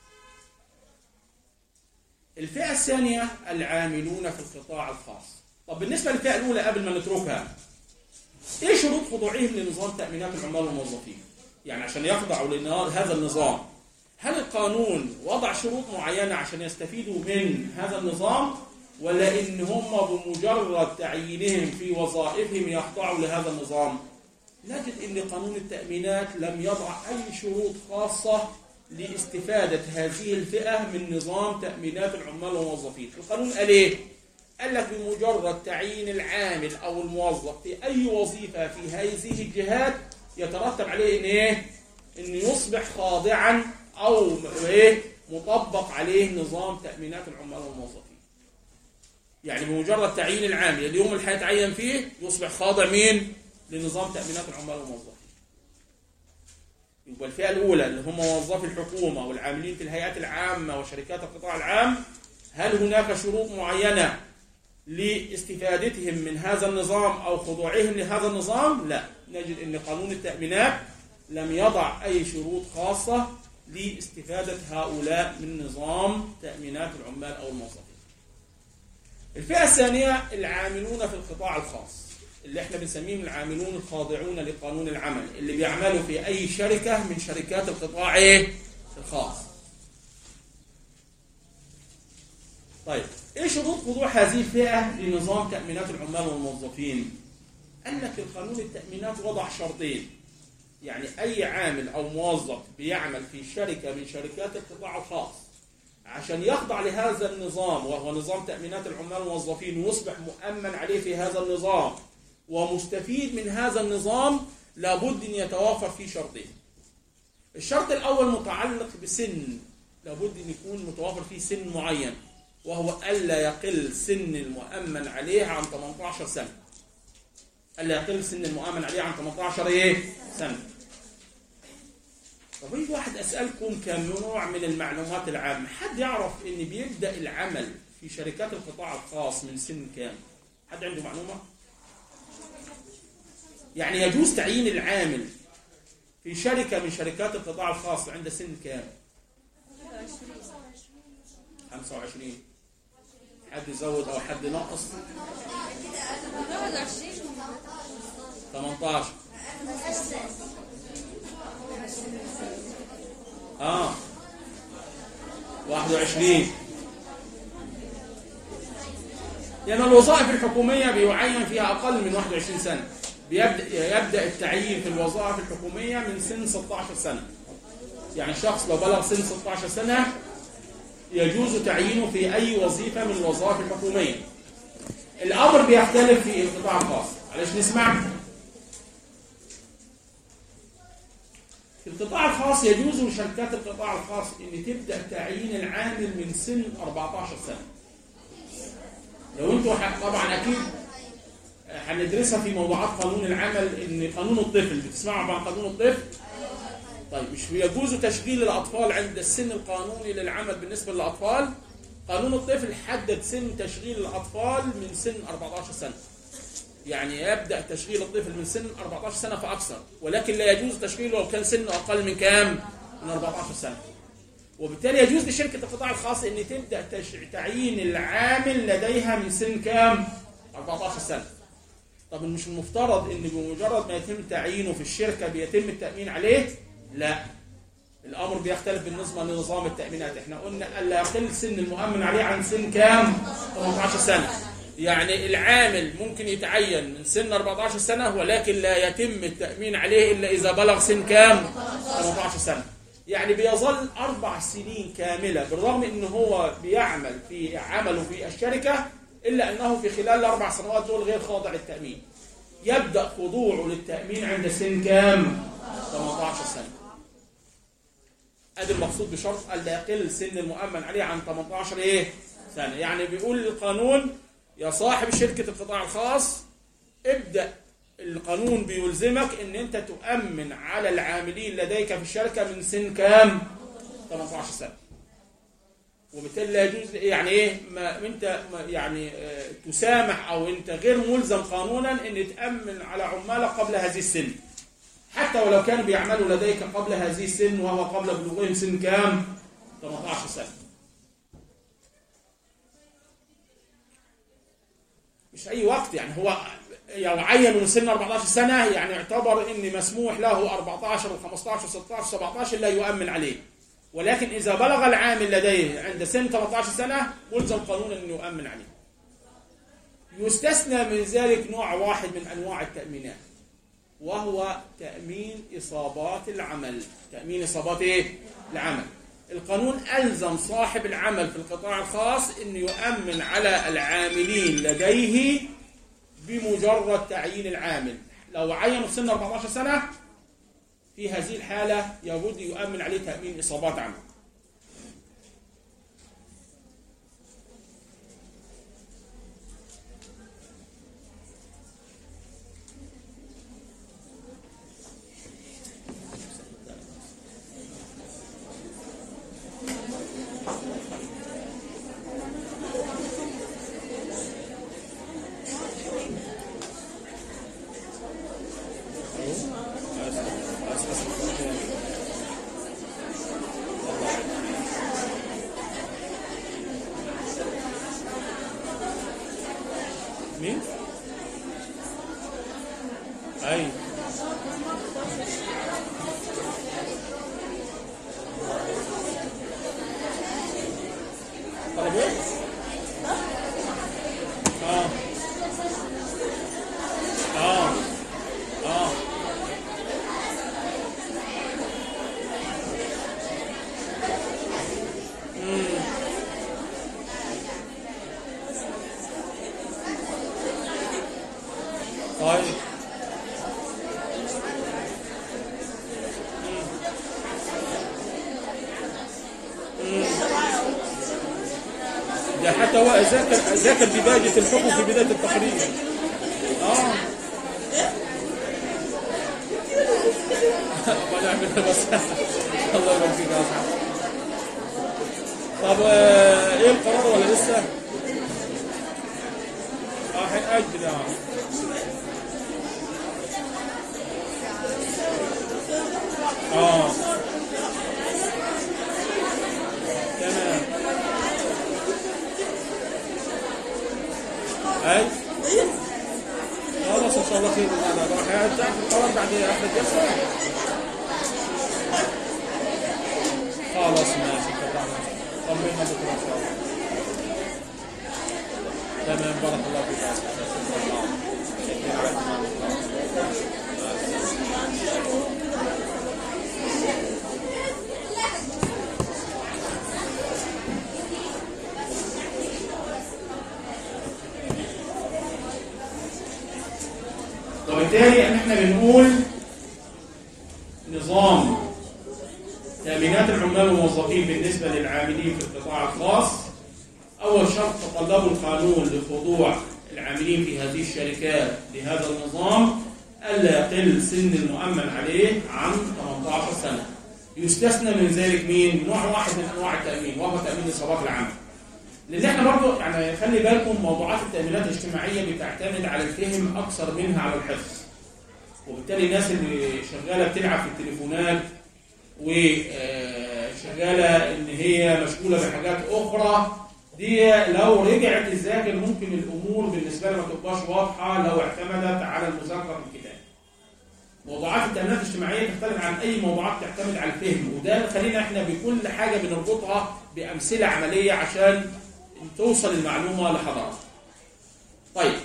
الفئة الثانية العاملون في القطاع الخاص طب بالنسبة للفئة الأولى قبل ما نتركها إيه شروط خضوعهم لنظام تأمينات العمال والموظفين يعني عشان يخضعوا لهذا النظام هل القانون وضع شروط معينة عشان يستفيدوا من هذا النظام ولا إن هم بمجرد تعيينهم في وظائفهم يخضعوا لهذا النظام نجد إن قانون التأمينات لم يضع أي شروط خاصة لاستفادة هذه الفئة من نظام تأمينات العمال والموظفين القانون قال إيه؟ قال لك بمجرد تعيين العامل أو الموظف في أي وظيفة في هذه الجهات يترتب عليه إن إيه؟ إنه يصبح خاضعا أو إيه؟ مطبق عليه نظام تأمينات العمال والموظفين يعني بمجرد تعيين العامل اليوم اللي هيتعين فيه يصبح خاضع مين؟ لنظام تأمينات العمال والموظفين يبقى الفئة الأولى اللي هم موظفي الحكومة والعاملين في الهيئات العامة وشركات القطاع العام هل هناك شروط معينة لاستفادتهم من هذا النظام أو خضوعهم لهذا النظام؟ لا نجد أن قانون التأمينات لم يضع أي شروط خاصة لاستفادة هؤلاء من نظام تأمينات العمال أو الموظفين الفئة الثانية العاملون في القطاع الخاص اللي احنا بنسميهم العاملون الخاضعون لقانون العمل اللي بيعملوا في أي شركة من شركات القطاع ايه؟ الخاص طيب ايه شروط خضوع هذه الفئة لنظام تأمينات العمال والموظفين؟ قال لك القانون التأمينات وضع شرطين يعني أي عامل أو موظف بيعمل في شركة من شركات القطاع الخاص عشان يخضع لهذا النظام وهو نظام تأمينات العمال والموظفين ويصبح مؤمن عليه في هذا النظام ومستفيد من هذا النظام لابد أن يتوافر فيه شرطين الشرط الأول متعلق بسن لابد أن يكون متوافر فيه سن معين وهو ألا يقل سن المؤمن عليه عن 18 سنة ألا يقل سن المؤمن عليه عن 18 إيه؟ سنة طب يجي واحد أسألكم كنوع من المعلومات العامة حد يعرف إن بيبدأ العمل في شركات القطاع الخاص من سن كام؟ حد عنده معلومة؟ يعني يجوز تعيين العامل في شركة من شركات القطاع الخاص عند سن كام؟ 25 حد يزود أو حد ينقص 18 اه 21 لأن الوظائف الحكومية بيعين فيها أقل من 21 سنة بيبدأ يبدأ التعيين في الوظائف الحكومية من سن 16 سنة يعني الشخص لو بلغ سن 16 سنة يجوز تعيينه في أي وظيفة من الوظائف الحكومية الأمر بيختلف في القطاع الخاص معلش نسمع في القطاع الخاص يجوز لشركات القطاع الخاص ان تبدا تعيين العامل من سن 14 سنه. لو انتوا ح- طبعا اكيد هندرسها في موضوعات قانون العمل ان قانون الطفل بتسمعوا عن قانون الطفل؟ طيب مش يجوز تشغيل الاطفال عند السن القانوني للعمل بالنسبه للاطفال؟ قانون الطفل حدد سن تشغيل الاطفال من سن 14 سنه. يعني يبدأ تشغيل الطفل من سن 14 سنة فأكثر ولكن لا يجوز تشغيله لو كان سنه أقل من كام؟ من 14 سنة وبالتالي يجوز لشركة القطاع الخاص أن تبدأ تش... تعيين العامل لديها من سن كام؟ 14 سنة طب مش المفترض أن بمجرد ما يتم تعيينه في الشركة بيتم التأمين عليه؟ لا الامر بيختلف بالنسبه لنظام التامينات احنا قلنا الا يقل سن المؤمن عليه عن سن كام 18 سنه يعني العامل ممكن يتعين من سن 14 سنه ولكن لا يتم التامين عليه الا اذا بلغ سن كام 18 سنه يعني بيظل اربع سنين كامله بالرغم ان هو بيعمل في عمله في الشركه الا انه في خلال الاربع سنوات دول غير خاضع للتامين يبدا خضوعه للتامين عند سن كام 18 سنه ادي المقصود بشرط الا يقل سن المؤمن عليه عن 18 ايه سنه يعني بيقول القانون يا صاحب شركه القطاع الخاص ابدا القانون بيلزمك ان انت تؤمن على العاملين لديك في الشركه من سن كام 18 سنه وبالتالي لا يجوز يعني ايه ما انت ما يعني آه، تسامح او انت غير ملزم قانونا ان تامن على عمالك قبل هذه السن حتى ولو كانوا بيعملوا لديك قبل هذه السن وهو قبل بلوغهم سن كام 18 سنه مش اي وقت يعني هو يعني عين من سن 14 سنه يعني يعتبر ان مسموح له 14 و15 و16 17 لا يؤمن عليه ولكن اذا بلغ العامل لديه عند سن 18 سنه ملزم قانونا انه يؤمن عليه يستثنى من ذلك نوع واحد من انواع التامينات وهو تامين اصابات العمل تامين اصابات ايه العمل القانون ألزم صاحب العمل في القطاع الخاص أن يؤمن على العاملين لديه بمجرد تعيين العامل لو عين في سن 14 سنة في هذه الحالة يبد يؤمن عليه تأمين إصابات عمل مين؟ أي طلب ايه؟ اه اه اه امم طيب ده حتى هو ذاكر ذاكر ديباجة الحكم في بداية التقرير اه الله يعملها بس الله يبارك فيك يا أصحاب. طب آه، ايه القرار ولا لسه؟ اه هيأجل اه اه تمام اي خلاص ان شاء الله خير انا راح ارجع في القرار بعد احمد يسر خلاص ماشي اتفقنا طمنا بكره ان شاء الله تمام بارك الله فيك شكرا على اهتمامك. وبالتالي ان احنا بنقول نظام تأمينات العمال والموظفين بالنسبة للعاملين في القطاع الخاص أول شرط تطلبه القانون لخضوع العاملين في هذه الشركات لهذا النظام ألا يقل سن المؤمن عليه عن 18 سنة يستثنى من ذلك مين؟ نوع واحد من أنواع التأمين وهو تأمين إصابات العمل لان احنا برضه يعني خلي بالكم موضوعات التأمينات الاجتماعية بتعتمد على الفهم أكثر منها على الحفظ وبالتالي الناس اللي شغالة بتلعب في التليفونات وشغالة إن هي مشغولة بحاجات أخرى دي لو رجعت تذاكر ممكن الأمور بالنسبة لها ما تبقاش واضحة لو اعتمدت على المذاكرة في الكتاب موضوعات التأمينات الاجتماعية تختلف عن أي موضوعات تعتمد على الفهم وده خلينا احنا بكل حاجة بنربطها بأمثلة عملية عشان توصل المعلومة لحضرتك. طيب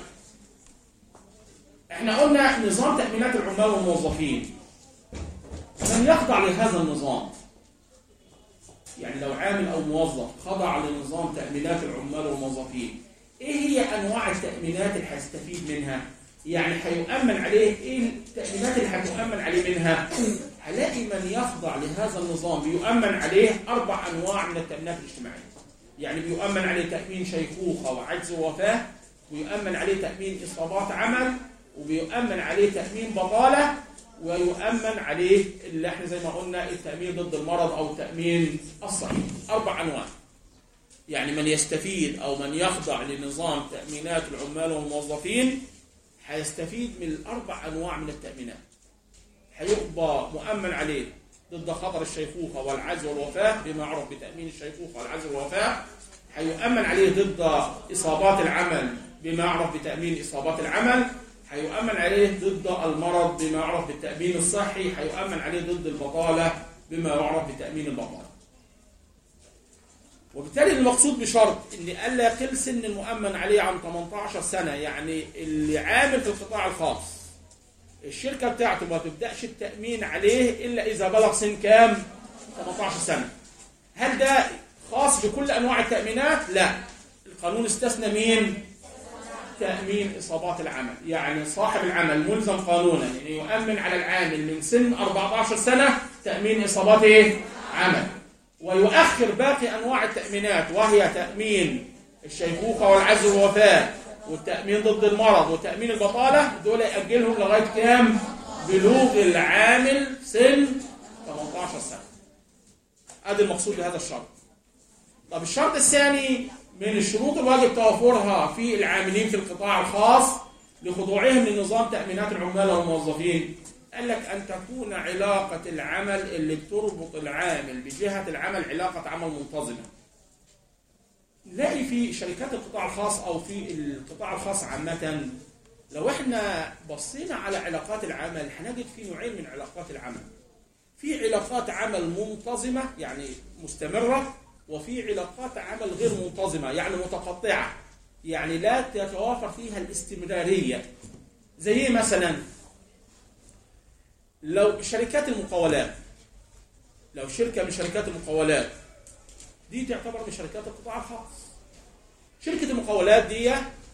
احنا قلنا نظام تأمينات العمال والموظفين من يخضع لهذا النظام يعني لو عامل أو موظف خضع لنظام تأمينات العمال والموظفين ايه هي انواع التأمينات اللي هيستفيد منها يعني هيؤمن عليه ايه التأمينات اللي هتؤمن عليه منها هلاقي من يخضع لهذا النظام بيؤمن عليه اربع انواع من التأمينات الاجتماعية يعني بيؤمن عليه تأمين شيخوخة وعجز ووفاة ويؤمن عليه تأمين إصابات عمل وبيؤمن عليه تأمين بطالة ويؤمن عليه اللي احنا زي ما قلنا التأمين ضد المرض أو التأمين الصحي أربع أنواع يعني من يستفيد أو من يخضع لنظام تأمينات العمال والموظفين هيستفيد من الأربع أنواع من التأمينات هيبقى مؤمن عليه ضد خطر الشيخوخة والعجز والوفاة بما يعرف بتأمين الشيخوخة والعجز والوفاة هيؤمن عليه ضد إصابات العمل بما يعرف بتأمين إصابات العمل هيؤمن عليه ضد المرض بما يعرف بالتأمين الصحي هيؤمن عليه ضد البطالة بما يعرف بتأمين البطالة وبالتالي المقصود بشرط ان الا يقل سن المؤمن عليه عن 18 سنه يعني اللي عامل في القطاع الخاص الشركه بتاعته ما تبداش التامين عليه الا اذا بلغ سن كام 18 سنه هل ده خاص بكل انواع التامينات لا القانون استثنى مين تامين اصابات العمل يعني صاحب العمل ملزم قانونا ان يؤمن على العامل من سن 14 سنه تامين اصابات ايه عمل ويؤخر باقي أنواع التأمينات وهي تأمين الشيخوخة والعجز والوفاة والتأمين ضد المرض وتأمين البطالة دول يأجلهم لغاية كام؟ بلوغ العامل سن 18 سنة. هذا المقصود بهذا الشرط. طب الشرط الثاني من الشروط الواجب توفرها في العاملين في القطاع الخاص لخضوعهم لنظام تأمينات العمال والموظفين قال لك أن تكون علاقة العمل اللي بتربط العامل بجهة العمل علاقة عمل منتظمة نلاقي في شركات القطاع الخاص أو في القطاع الخاص عامة لو احنا بصينا على علاقات العمل هنجد في نوعين من علاقات العمل في علاقات عمل منتظمة يعني مستمرة وفي علاقات عمل غير منتظمة يعني متقطعة يعني لا تتوافر فيها الاستمرارية زي مثلا لو شركات المقاولات لو شركة من شركات المقاولات دي تعتبر من شركات القطاع الخاص شركة المقاولات دي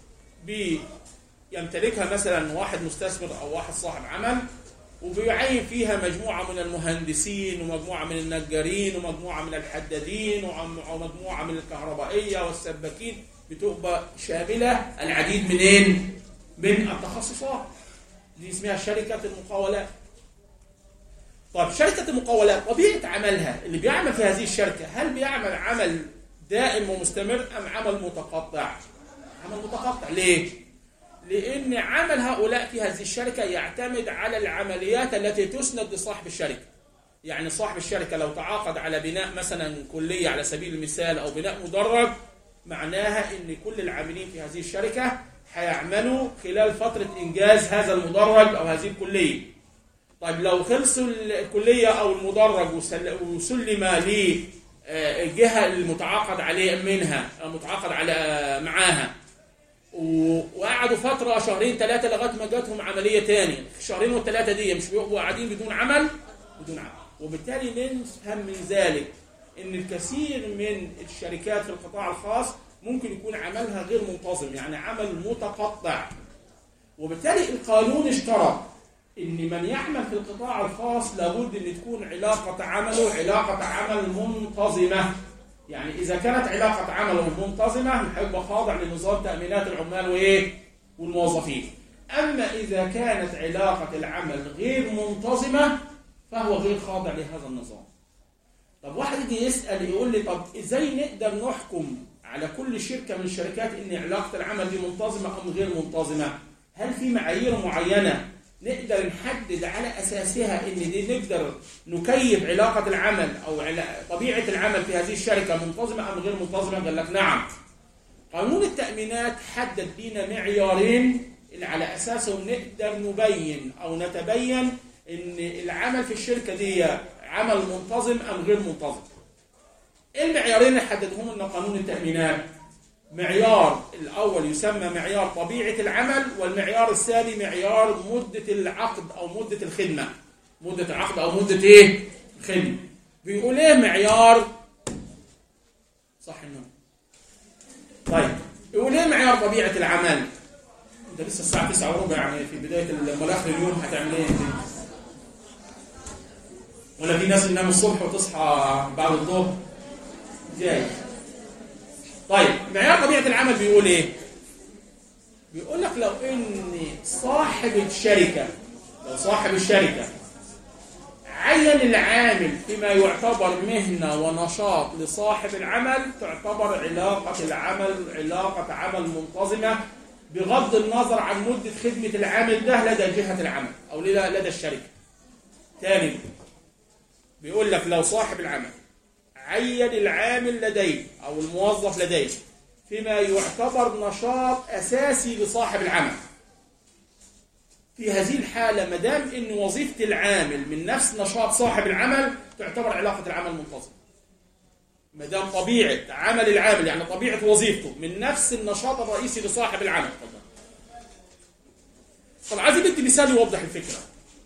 بيمتلكها مثلا واحد مستثمر أو واحد صاحب عمل وبيعين فيها مجموعة من المهندسين ومجموعة من النجارين ومجموعة من الحدادين ومجموعة من الكهربائية والسباكين بتبقى شاملة العديد منين؟ من التخصصات دي اسمها شركة المقاولات طيب شركة المقاولات طبيعة عملها اللي بيعمل في هذه الشركة هل بيعمل عمل دائم ومستمر أم عمل متقطع؟ عمل متقطع ليه؟ لأن عمل هؤلاء في هذه الشركة يعتمد على العمليات التي تسند لصاحب الشركة يعني صاحب الشركة لو تعاقد على بناء مثلا كلية على سبيل المثال أو بناء مدرج معناها أن كل العاملين في هذه الشركة هيعملوا خلال فترة إنجاز هذا المدرج أو هذه الكلية طيب لو خلصوا الكلية أو المدرج وسلم للجهة المتعاقد عليه منها أو متعاقد على معاها وقعدوا فترة شهرين ثلاثة لغاية ما جاتهم عملية تاني الشهرين والثلاثة دي مش بيبقوا قاعدين بدون عمل بدون عمل وبالتالي نفهم من ذلك ان الكثير من الشركات في القطاع الخاص ممكن يكون عملها غير منتظم يعني عمل متقطع وبالتالي القانون اشترط ان من يعمل في القطاع الخاص لابد ان تكون علاقة عمله علاقة عمل منتظمة يعني إذا كانت علاقة عمله منتظمة هيبقى خاضع لنظام تأمينات العمال وإيه؟ والموظفين. أما إذا كانت علاقة العمل غير منتظمة فهو غير خاضع لهذا النظام. طب واحد يجي يسأل يقول لي طب إزاي نقدر نحكم على كل شركة من الشركات إن علاقة العمل دي منتظمة أم غير منتظمة؟ هل في معايير معينة نقدر نحدد على أساسها إن دي نقدر نكيف علاقة العمل أو طبيعة العمل في هذه الشركة منتظمة أم غير منتظمة؟ قال لك نعم. قانون التأمينات حدد لنا معيارين اللي على أساسهم نقدر نبين أو نتبين ان العمل في الشركه دي عمل منتظم ام غير منتظم ايه المعيارين اللي حددهم لنا قانون التامينات معيار الاول يسمى معيار طبيعه العمل والمعيار الثاني معيار مده العقد او مده الخدمه مده العقد او مده ايه الخدمه بيقول ايه معيار صح النوم طيب يقول ايه معيار طبيعه العمل ده لسه الساعه 9 وربع يعني في بدايه الملاخ اليوم هتعمل ايه انت ولا في ناس تنام الصبح وتصحى بعد الظهر جاي طيب معيار طبيعه العمل بيقول ايه بيقول لك لو ان صاحب الشركه لو صاحب الشركه عين العامل فيما يعتبر مهنة ونشاط لصاحب العمل تعتبر علاقة العمل علاقة عمل منتظمة بغض النظر عن مدة خدمة العامل ده لدى جهة العمل أو لدى الشركة ثاني بيقول لك لو صاحب العمل عين العامل لديه أو الموظف لديه فيما يعتبر نشاط أساسي لصاحب العمل في هذه الحالة ما دام إن وظيفة العامل من نفس نشاط صاحب العمل تعتبر علاقة العمل منتظمة. ما دام طبيعة عمل العامل يعني طبيعة وظيفته من نفس النشاط الرئيسي لصاحب العمل. طب عايز بدي مثال يوضح الفكرة.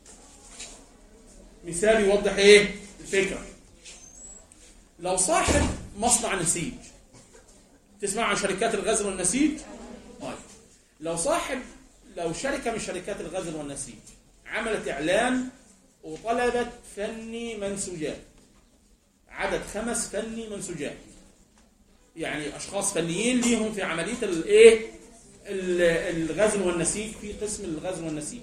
مثال يوضح إيه؟ الفكرة. لو صاحب مصنع نسيج تسمع عن شركات الغزل والنسيج؟ طيب لو صاحب لو شركة من شركات الغزل والنسيج عملت إعلان وطلبت فني منسوجات عدد خمس فني منسوجات يعني أشخاص فنيين ليهم في عملية الإيه الغزل والنسيج في قسم الغزل والنسيج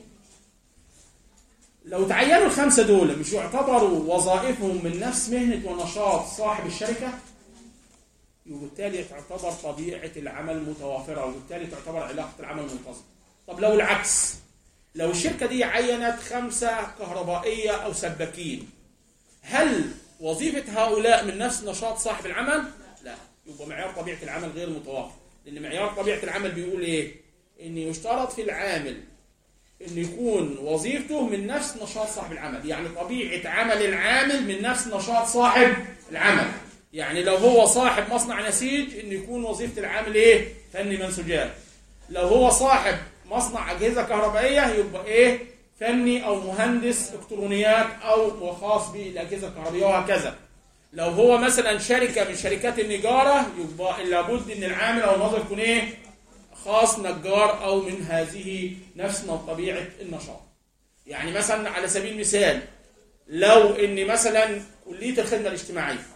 لو تعينوا الخمسة دول مش يعتبروا وظائفهم من نفس مهنة ونشاط صاحب الشركة وبالتالي تعتبر طبيعة العمل متوافرة وبالتالي تعتبر علاقة العمل منتظمة طب لو العكس لو الشركة دي عينت خمسة كهربائية أو سباكين هل وظيفة هؤلاء من نفس نشاط صاحب العمل؟ لا يبقى معيار طبيعة العمل غير متوافر لأن معيار طبيعة العمل بيقول إيه؟ إن يشترط في العامل إن يكون وظيفته من نفس نشاط صاحب العمل يعني طبيعة عمل العامل من نفس نشاط صاحب العمل يعني لو هو صاحب مصنع نسيج إن يكون وظيفة العامل إيه؟ فني منسوجات لو هو صاحب مصنع أجهزة كهربائية يبقى إيه فني أو مهندس إلكترونيات أو خاص بالأجهزة الكهربائية وهكذا لو هو مثلا شركة من شركات النجارة يبقى لابد إن العامل أو النظر يكون إيه خاص نجار أو من هذه نفس طبيعة النشاط يعني مثلا على سبيل المثال لو إن مثلا كلية الخدمة الاجتماعية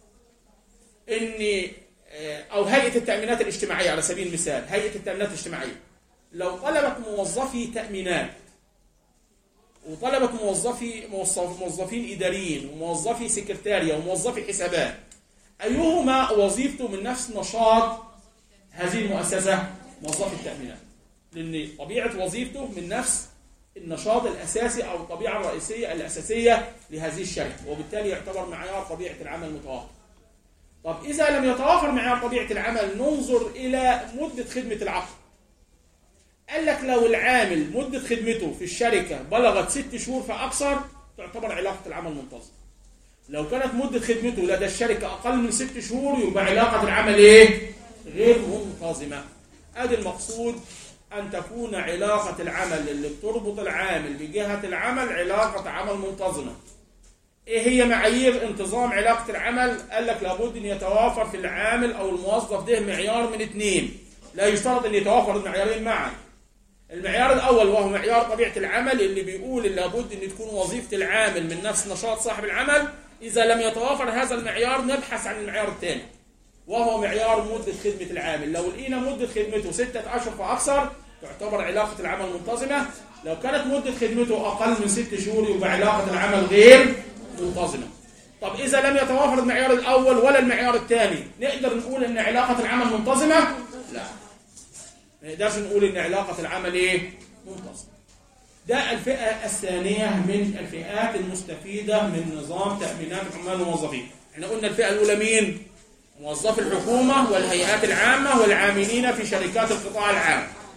إن أو هيئة التأمينات الاجتماعية على سبيل المثال هيئة التأمينات الاجتماعية لو طلبت موظفي تأمينات وطلبت موظفي موظفين إداريين وموظفي سكرتارية وموظفي حسابات أيهما وظيفته من نفس نشاط هذه المؤسسة موظفي التأمينات لأن طبيعة وظيفته من نفس النشاط الأساسي أو الطبيعة الرئيسية الأساسية لهذه الشركة وبالتالي يعتبر معيار طبيعة العمل متوافر طب إذا لم يتوافر معيار طبيعة العمل ننظر إلى مدة خدمة العقد قال لك لو العامل مدة خدمته في الشركة بلغت ست شهور فأكثر تعتبر علاقة العمل منتظمة. لو كانت مدة خدمته لدى الشركة أقل من ست شهور يبقى علاقة العمل إيه؟ غير منتظمة. أدي المقصود أن تكون علاقة العمل اللي بتربط العامل بجهة العمل علاقة عمل منتظمة. إيه هي معايير انتظام علاقة العمل؟ قال لك لابد أن يتوافر في العامل أو الموظف ده معيار من اثنين. لا يشترط أن يتوافر المعيارين معا. المعيار الأول وهو معيار طبيعة العمل اللي بيقول إن لابد أن تكون وظيفة العامل من نفس نشاط صاحب العمل إذا لم يتوافر هذا المعيار نبحث عن المعيار الثاني وهو معيار مدة خدمة العامل لو لقينا مدة خدمته ستة أشهر فأكثر تعتبر علاقة العمل منتظمة لو كانت مدة خدمته أقل من ست شهور يبقى علاقة العمل غير منتظمة طب إذا لم يتوافر المعيار الأول ولا المعيار الثاني نقدر نقول أن علاقة العمل منتظمة؟ لا ما نقدرش نقول ان علاقه العمل ايه منتصف ده الفئه الثانيه من الفئات المستفيده من نظام تامينات العمال والموظفين احنا قلنا الفئه الاولى مين موظفي الحكومه والهيئات العامه والعاملين في شركات القطاع العام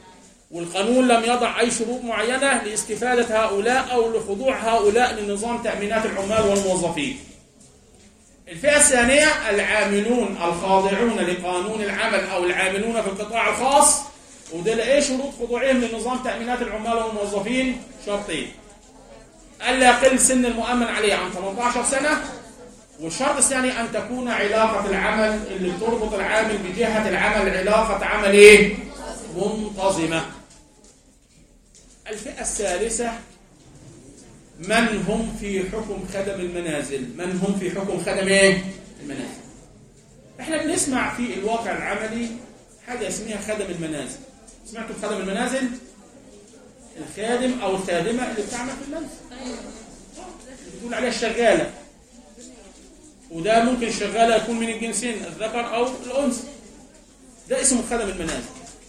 والقانون لم يضع أي شروط معينة لاستفادة هؤلاء أو لخضوع هؤلاء لنظام تأمينات العمال والموظفين الفئة الثانية العاملون الخاضعون لقانون العمل أو العاملون في القطاع الخاص وده ايه شروط خضوعهم لنظام تأمينات العمال والموظفين شرطين ألا يقل سن المؤمن عليه عن 18 سنة والشرط الثاني أن تكون علاقة العمل اللي تربط العامل بجهة العمل علاقة عمل إيه؟ منتظمة الفئة الثالثة من هم في حكم خدم المنازل من هم في حكم خدم إيه؟ المنازل احنا بنسمع في الواقع العملي حاجة اسمها خدم المنازل سمعتوا خدم المنازل الخادم أو الخادمة اللي بتعمل في المنزل بتقول عليها الشغالة وده ممكن الشغالة يكون من الجنسين الذكر أو الأنثى ده اسمه خدم المنازل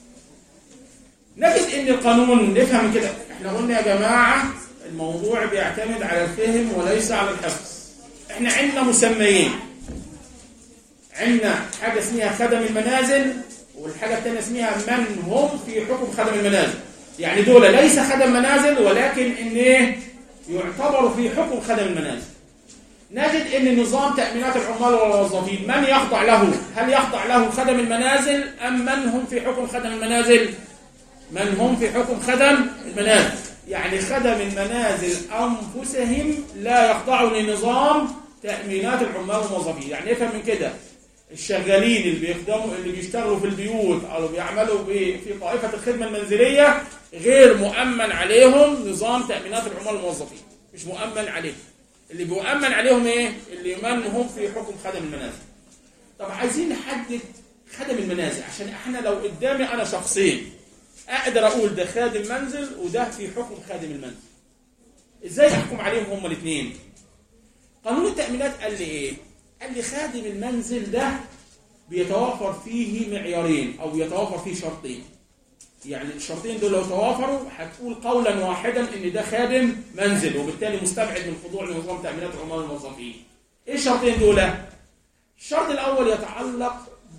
نجد ان القانون نفهم كده احنا قلنا يا جماعة الموضوع بيعتمد على الفهم وليس على الحفظ احنا عندنا مسميين عندنا حاجة اسمها خدم المنازل والحاجة الثانية اسمها من هم في حكم خدم المنازل يعني دول ليس خدم منازل ولكن ان ايه يعتبروا في حكم خدم المنازل نجد ان نظام تأمينات العمال والموظفين من يخضع له هل يخضع له خدم المنازل ام من هم في حكم خدم المنازل من هم في حكم خدم المنازل يعني خدم المنازل انفسهم لا يخضعوا لنظام تأمينات العمال والموظفين يعني افهم من كده الشغالين اللي بيخدموا اللي بيشتغلوا في البيوت او بيعملوا في طائفه الخدمه المنزليه غير مؤمن عليهم نظام تامينات العمال والموظفين مش مؤمن عليهم اللي بيؤمن عليهم ايه اللي من هم في حكم خدم المنازل طب عايزين نحدد خدم المنازل عشان احنا لو قدامي انا شخصين اقدر اقول ده خادم منزل وده في حكم خادم المنزل ازاي احكم عليهم هما الاثنين قانون التامينات قال لي ايه قال لي خادم المنزل ده بيتوافر فيه معيارين او بيتوافر فيه شرطين يعني الشرطين دول لو توافروا هتقول قولا واحدا ان ده خادم منزل وبالتالي مستبعد من الخضوع لنظام تامينات العمال والموظفين ايه الشرطين دول الشرط الاول يتعلق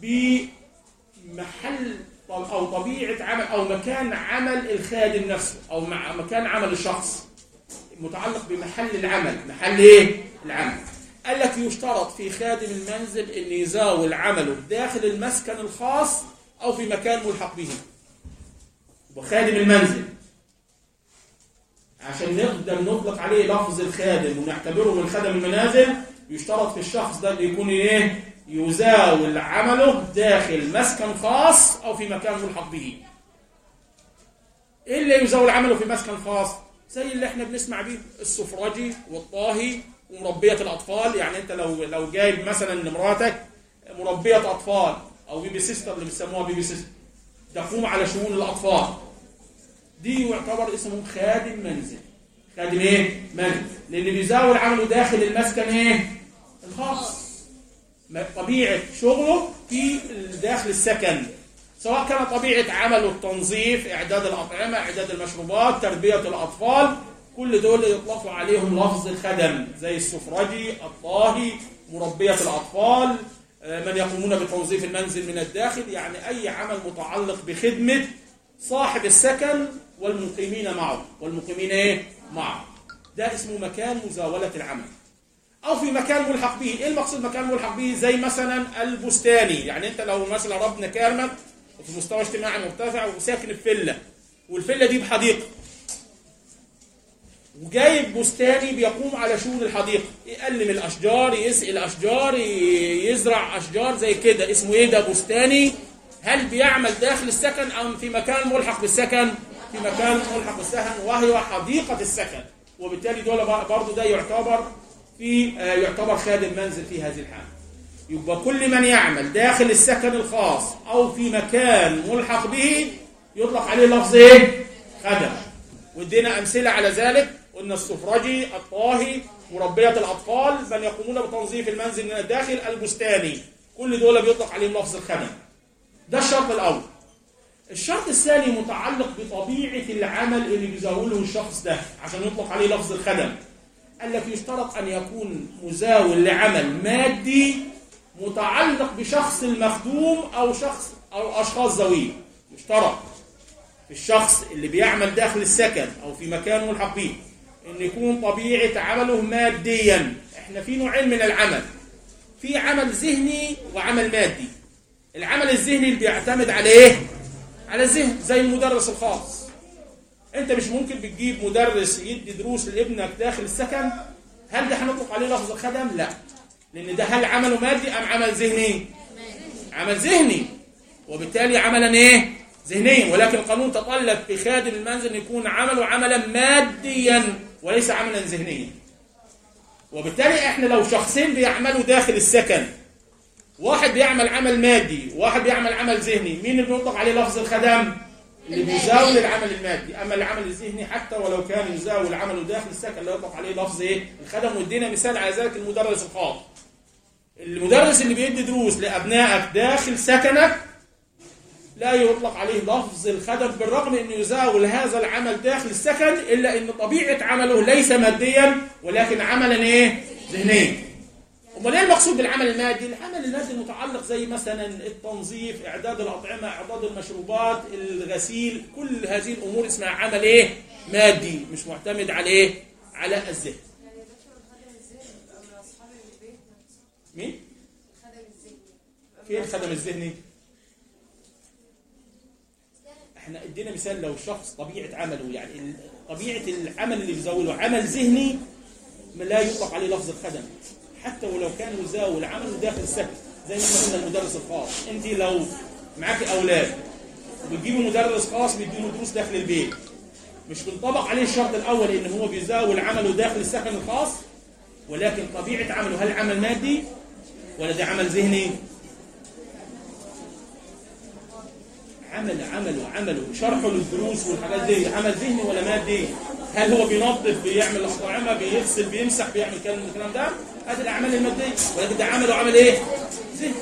بمحل او طبيعه عمل او مكان عمل الخادم نفسه او مكان عمل الشخص متعلق بمحل العمل محل ايه العمل قال لك يشترط في خادم المنزل ان يزاول عمله داخل المسكن الخاص او في مكان ملحق به وخادم المنزل عشان نقدر نطلق عليه لفظ الخادم ونعتبره من خدم المنازل يشترط في الشخص ده اللي يكون ايه يزاول عمله داخل مسكن خاص او في مكان ملحق به ايه اللي يزاول عمله في مسكن خاص زي اللي احنا بنسمع بيه السفراجي والطاهي ومربيه الاطفال يعني انت لو لو جايب مثلا مراتك مربيه اطفال او بيبي سيستر اللي بيسموها بيبي سيستر تقوم على شؤون الاطفال دي يعتبر اسمه خادم منزل خادم ايه منزل لان بيزاول عمله داخل المسكن ايه الخاص طبيعه شغله في داخل السكن سواء كان طبيعه عمله التنظيف اعداد الاطعمه اعداد المشروبات تربيه الاطفال كل دول يطلقوا عليهم لفظ الخدم زي السفرجي الطاهي مربيه الاطفال من يقومون بتوظيف المنزل من الداخل يعني أي عمل متعلق بخدمة صاحب السكن والمقيمين معه والمقيمين إيه؟ معه ده اسمه مكان مزاولة العمل أو في مكان ملحق به إيه المقصود مكان ملحق به زي مثلا البستاني يعني أنت لو مثلا ربنا كرمك وفي مستوى اجتماعي مرتفع وساكن في فيلا والفيلا دي بحديقة وجايب بستاني بيقوم على شؤون الحديقة يقلم الأشجار يسقي الأشجار يزرع أشجار زي كده اسمه إيه ده بستاني هل بيعمل داخل السكن أم في مكان ملحق بالسكن في مكان ملحق بالسكن وهي حديقة السكن وبالتالي دول برضه ده يعتبر في يعتبر خادم منزل في هذه الحالة يبقى كل من يعمل داخل السكن الخاص أو في مكان ملحق به يطلق عليه لفظ إيه؟ خدم وادينا أمثلة على ذلك قلنا السفرجي الطاهي مربية الأطفال من يقومون بتنظيف المنزل من الداخل البستاني كل دول بيطلق عليهم لفظ الخدم ده الشرط الأول الشرط الثاني متعلق بطبيعة العمل اللي بيزاوله الشخص ده عشان يطلق عليه لفظ الخدم قال لك يشترط أن يكون مزاول لعمل مادي متعلق بشخص المخدوم أو شخص أو أشخاص ذويه يشترط في الشخص اللي بيعمل داخل السكن او في مكان ملحق به ان يكون طبيعه عمله ماديا احنا في نوعين من العمل في عمل ذهني وعمل مادي العمل الذهني اللي بيعتمد على ايه على الذهن زي المدرس الخاص انت مش ممكن بتجيب مدرس يدي دروس لابنك داخل السكن هل ده هنطلق عليه لفظ الخدم لا لان ده هل عمله مادي ام عمل ذهني عمل ذهني وبالتالي عملا ايه ذهنيا ولكن القانون تطلب في خادم المنزل ان يكون عمله عملا ماديا وليس عملا ذهنيا وبالتالي احنا لو شخصين بيعملوا داخل السكن واحد بيعمل عمل مادي وواحد بيعمل عمل ذهني مين اللي بيطلق عليه لفظ الخدم اللي بيزاول العمل المادي اما العمل الذهني حتى ولو كان يزاول عمله داخل السكن لا يطلق عليه لفظ ايه الخدم وادينا مثال على ذلك المدرس الخاص المدرس اللي بيدي دروس لابنائك داخل سكنك لا يطلق عليه لفظ الخدم بالرغم انه يزاول هذا العمل داخل السكن الا ان طبيعه عمله ليس ماديا ولكن عملا ايه ذهنيا امال ايه المقصود بالعمل المادي العمل المادي المتعلق زي مثلا التنظيف اعداد الاطعمه اعداد المشروبات الغسيل كل هذه الامور اسمها عمل ايه مادي مش معتمد على ايه على الذهن يعني ده شغل خدم الذهن بيبقى من اصحاب البيت نفسه مين خدم الذهن بيبقى من فين أصحاب الخدم الذهني احنا ادينا مثال لو شخص طبيعه عمله يعني ال- طبيعه العمل اللي بيزاوله عمل ذهني ما لا يطلق عليه لفظ الخدم حتى ولو كان يزاول عمله داخل السكن زي ما قلنا المدرس الخاص انت لو معاك اولاد وبتجيبوا مدرس خاص بيديله دروس داخل البيت مش بينطبق عليه الشرط الاول ان هو بيزاول عمله داخل السكن الخاص ولكن طبيعه عمله هل عمل مادي ولا ده عمل ذهني عمل عمله عمله شرحه للدروس والحاجات دي عمل ذهني ولا مادي هل هو بينظف بيعمل اطعمه بيغسل بيمسح بيعمل كلام الكلام ده هذه الاعمال الماديه ولكن ده عمله عمل ايه ذهني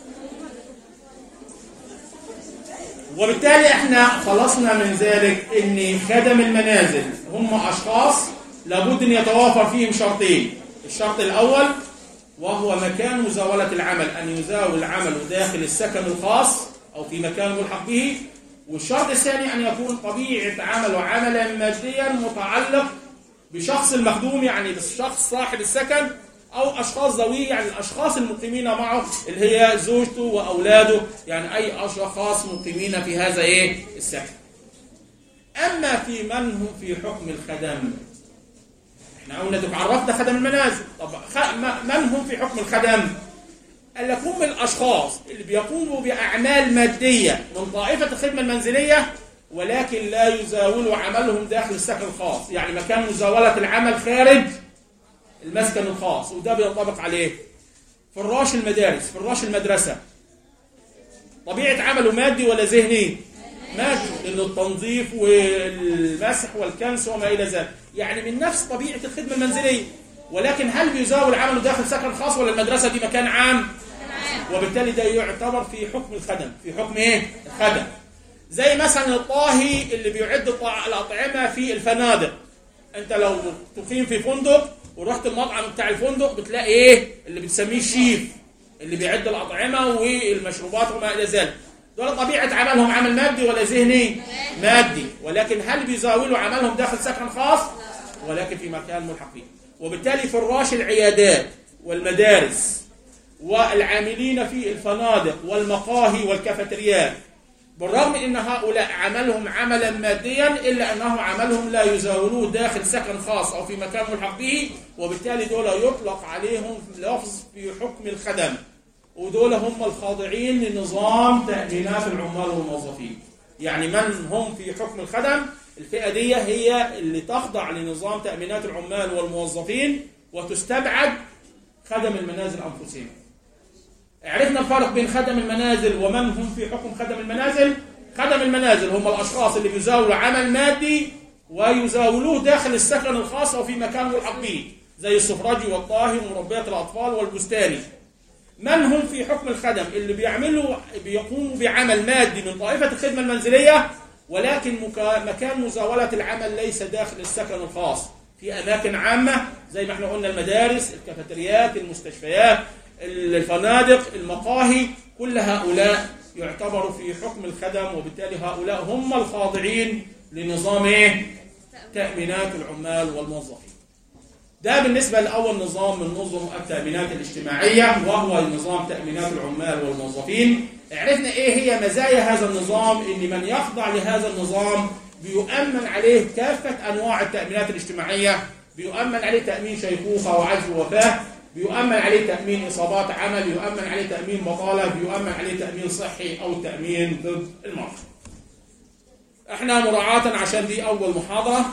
وبالتالي احنا خلصنا من ذلك ان خدم المنازل هم اشخاص لابد ان يتوافر فيهم شرطين الشرط الاول وهو مكان مزاولة العمل أن يزاول عمله داخل السكن الخاص أو في مكان ملحق به والشرط الثاني أن يكون طبيعة عمله عملا ماديا متعلق بشخص المخدوم يعني بالشخص صاحب السكن أو أشخاص ذويه يعني الأشخاص المقيمين معه اللي هي زوجته وأولاده يعني أي أشخاص مقيمين في هذا إيه السكن أما في من هم في حكم الخدم احنا قلنا دول عرفنا خدم المنازل طب خ... م- من هم في حكم الخدم قال لك هم الاشخاص اللي بيقوموا باعمال ماديه من طائفه الخدمه المنزليه ولكن لا يزاولوا عملهم داخل السكن الخاص يعني مكان مزاوله العمل خارج المسكن الخاص وده بينطبق عليه فراش المدارس فراش المدرسه طبيعه عمله مادي ولا ذهني مادي لأن التنظيف والمسح والكنس وما إلى ذلك يعني من نفس طبيعة الخدمة المنزلية ولكن هل بيزاول عمله داخل سكن خاص ولا المدرسة دي مكان عام وبالتالي ده يعتبر في حكم الخدم في حكم ايه الخدم زي مثلا الطاهي اللي بيعد الطع- الأطعمة في الفنادق انت لو تقيم في فندق ورحت المطعم بتاع الفندق بتلاقي ايه اللي بتسميه الشيف اللي بيعد الأطعمة والمشروبات وما إلى ذلك دول طبيعة عملهم عمل مادي ولا ذهني مادي ولكن هل بيزاولوا عملهم داخل سكن خاص ولكن في مكان ملحق به وبالتالي فراش العيادات والمدارس والعاملين في الفنادق والمقاهي والكافيتريات بالرغم ان هؤلاء عملهم عملا ماديا الا انه عملهم لا يزاولوه داخل سكن خاص او في مكان ملحق به وبالتالي دول يطلق عليهم لفظ في حكم الخدم ودول هم الخاضعين لنظام تأمينات العمال والموظفين يعني من هم في حكم الخدم الفئة دي هي اللي تخضع لنظام تأمينات العمال والموظفين وتستبعد خدم المنازل أنفسهم عرفنا الفرق بين خدم المنازل ومن هم في حكم خدم المنازل خدم المنازل هم الأشخاص اللي بيزاولوا عمل مادي ويزاولوه داخل السكن الخاص أو في مكان ملحق به زي السفراجي والطاهي ومربية الأطفال والبستاني من هم في حكم الخدم اللي بيعملوا بيقوموا بعمل مادي من طائفة الخدمة المنزلية ولكن مكا- مكان مزاولة العمل ليس داخل السكن الخاص في أماكن عامة زي ما احنا قلنا المدارس الكافيتريات المستشفيات الفنادق المقاهي كل هؤلاء يعتبروا في حكم الخدم وبالتالي هؤلاء هم الخاضعين لنظام ايه؟ تأمينات العمال والموظفين ده بالنسبة لأول نظام من نظم التأمينات الاجتماعية وهو نظام تأمينات العمال والموظفين عرفنا إيه هي مزايا هذا النظام إن من يخضع لهذا النظام بيؤمن عليه كافة أنواع التأمينات الاجتماعية بيؤمن عليه تأمين شيخوخة وعجز ووفاة بيؤمن عليه تأمين إصابات عمل يؤمن عليه تأمين بطالة بيؤمن عليه تأمين صحي أو تأمين ضد المرض احنا مراعاة عشان دي أول محاضرة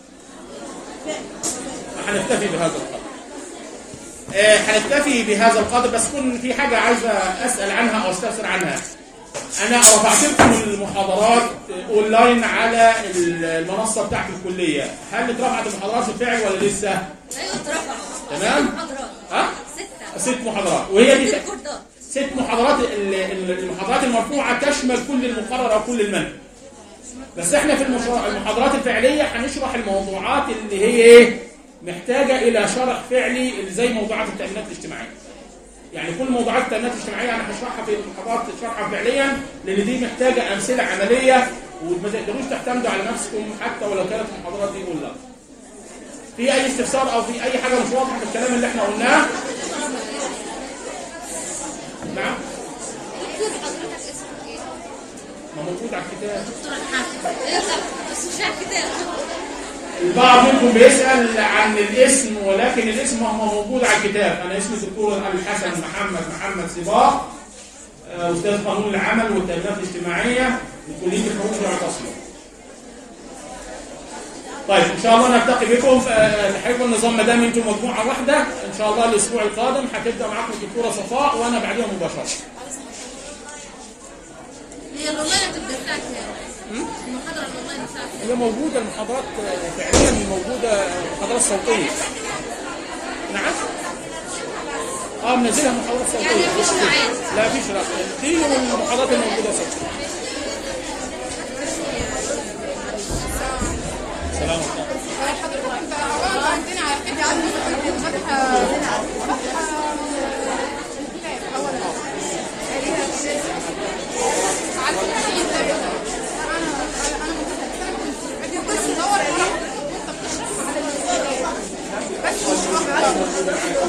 هنكتفي بهذا القدر آه، هنكتفي بهذا القدر بس كن في حاجة عايزة أسأل عنها أو أستفسر عنها أنا رفعت لكم المحاضرات أونلاين على المنصة بتاعت الكلية هل اترفعت المحاضرات بالفعل ولا لسه؟ ايوه اترفع تمام. ست محاضرات ها؟ ستة ست محاضرات وهي دي ريكوردات ست محاضرات ال- ال- المحاضرات المرفوعة تشمل كل المقرر أو كل المنهج بس احنا في المشروع- المحاضرات الفعلية هنشرح الموضوعات اللي هي ايه محتاجة إلى شرح فعلي اللي زي موضوعات التأمينات الاجتماعية يعني كل موضوعات التأمينات الاجتماعية أنا هشرحها في المحاضرات شرحها فعليا لأن دي محتاجة أمثلة عملية وما تقدروش تعتمدوا على نفسكم حتى ولو كانت المحاضرات دي أونلاين في أي استفسار أو في أي حاجة مش واضحة في الكلام اللي احنا قلناه نعم دكتور حضرتك اسمك ايه؟ ما موجود على الكتاب دكتور الحافظ ايه لا بس مش على الكتاب البعض منكم بيسأل عن الاسم ولكن الاسم هو موجود على الكتاب أنا اسمي الدكتور الحسن محمد محمد صباح آه، أستاذ قانون العمل والتأمينات الاجتماعية بكلية الحقوق والعتصمة طيب إن شاء الله نلتقي بكم آه، لحفظ النظام ما دام أنتم مجموعة واحدة إن شاء الله الأسبوع القادم هتبدأ معاكم الدكتورة صفاء وأنا بعدها مباشرة هي الاونلاين هتبدا الساعه كام؟ المحاضره الاونلاين الساعه كام؟ هي موجودة المحاضرات آه، فعليا موجودة محاضرات صوتية نعم اه منزلها محاضرات صوتية يعني مفيش ميعاد لا فيش لا دي والمحاضرات الموجودة صوتية سلام عليكم عندنا على كده عندنا فتح بس مش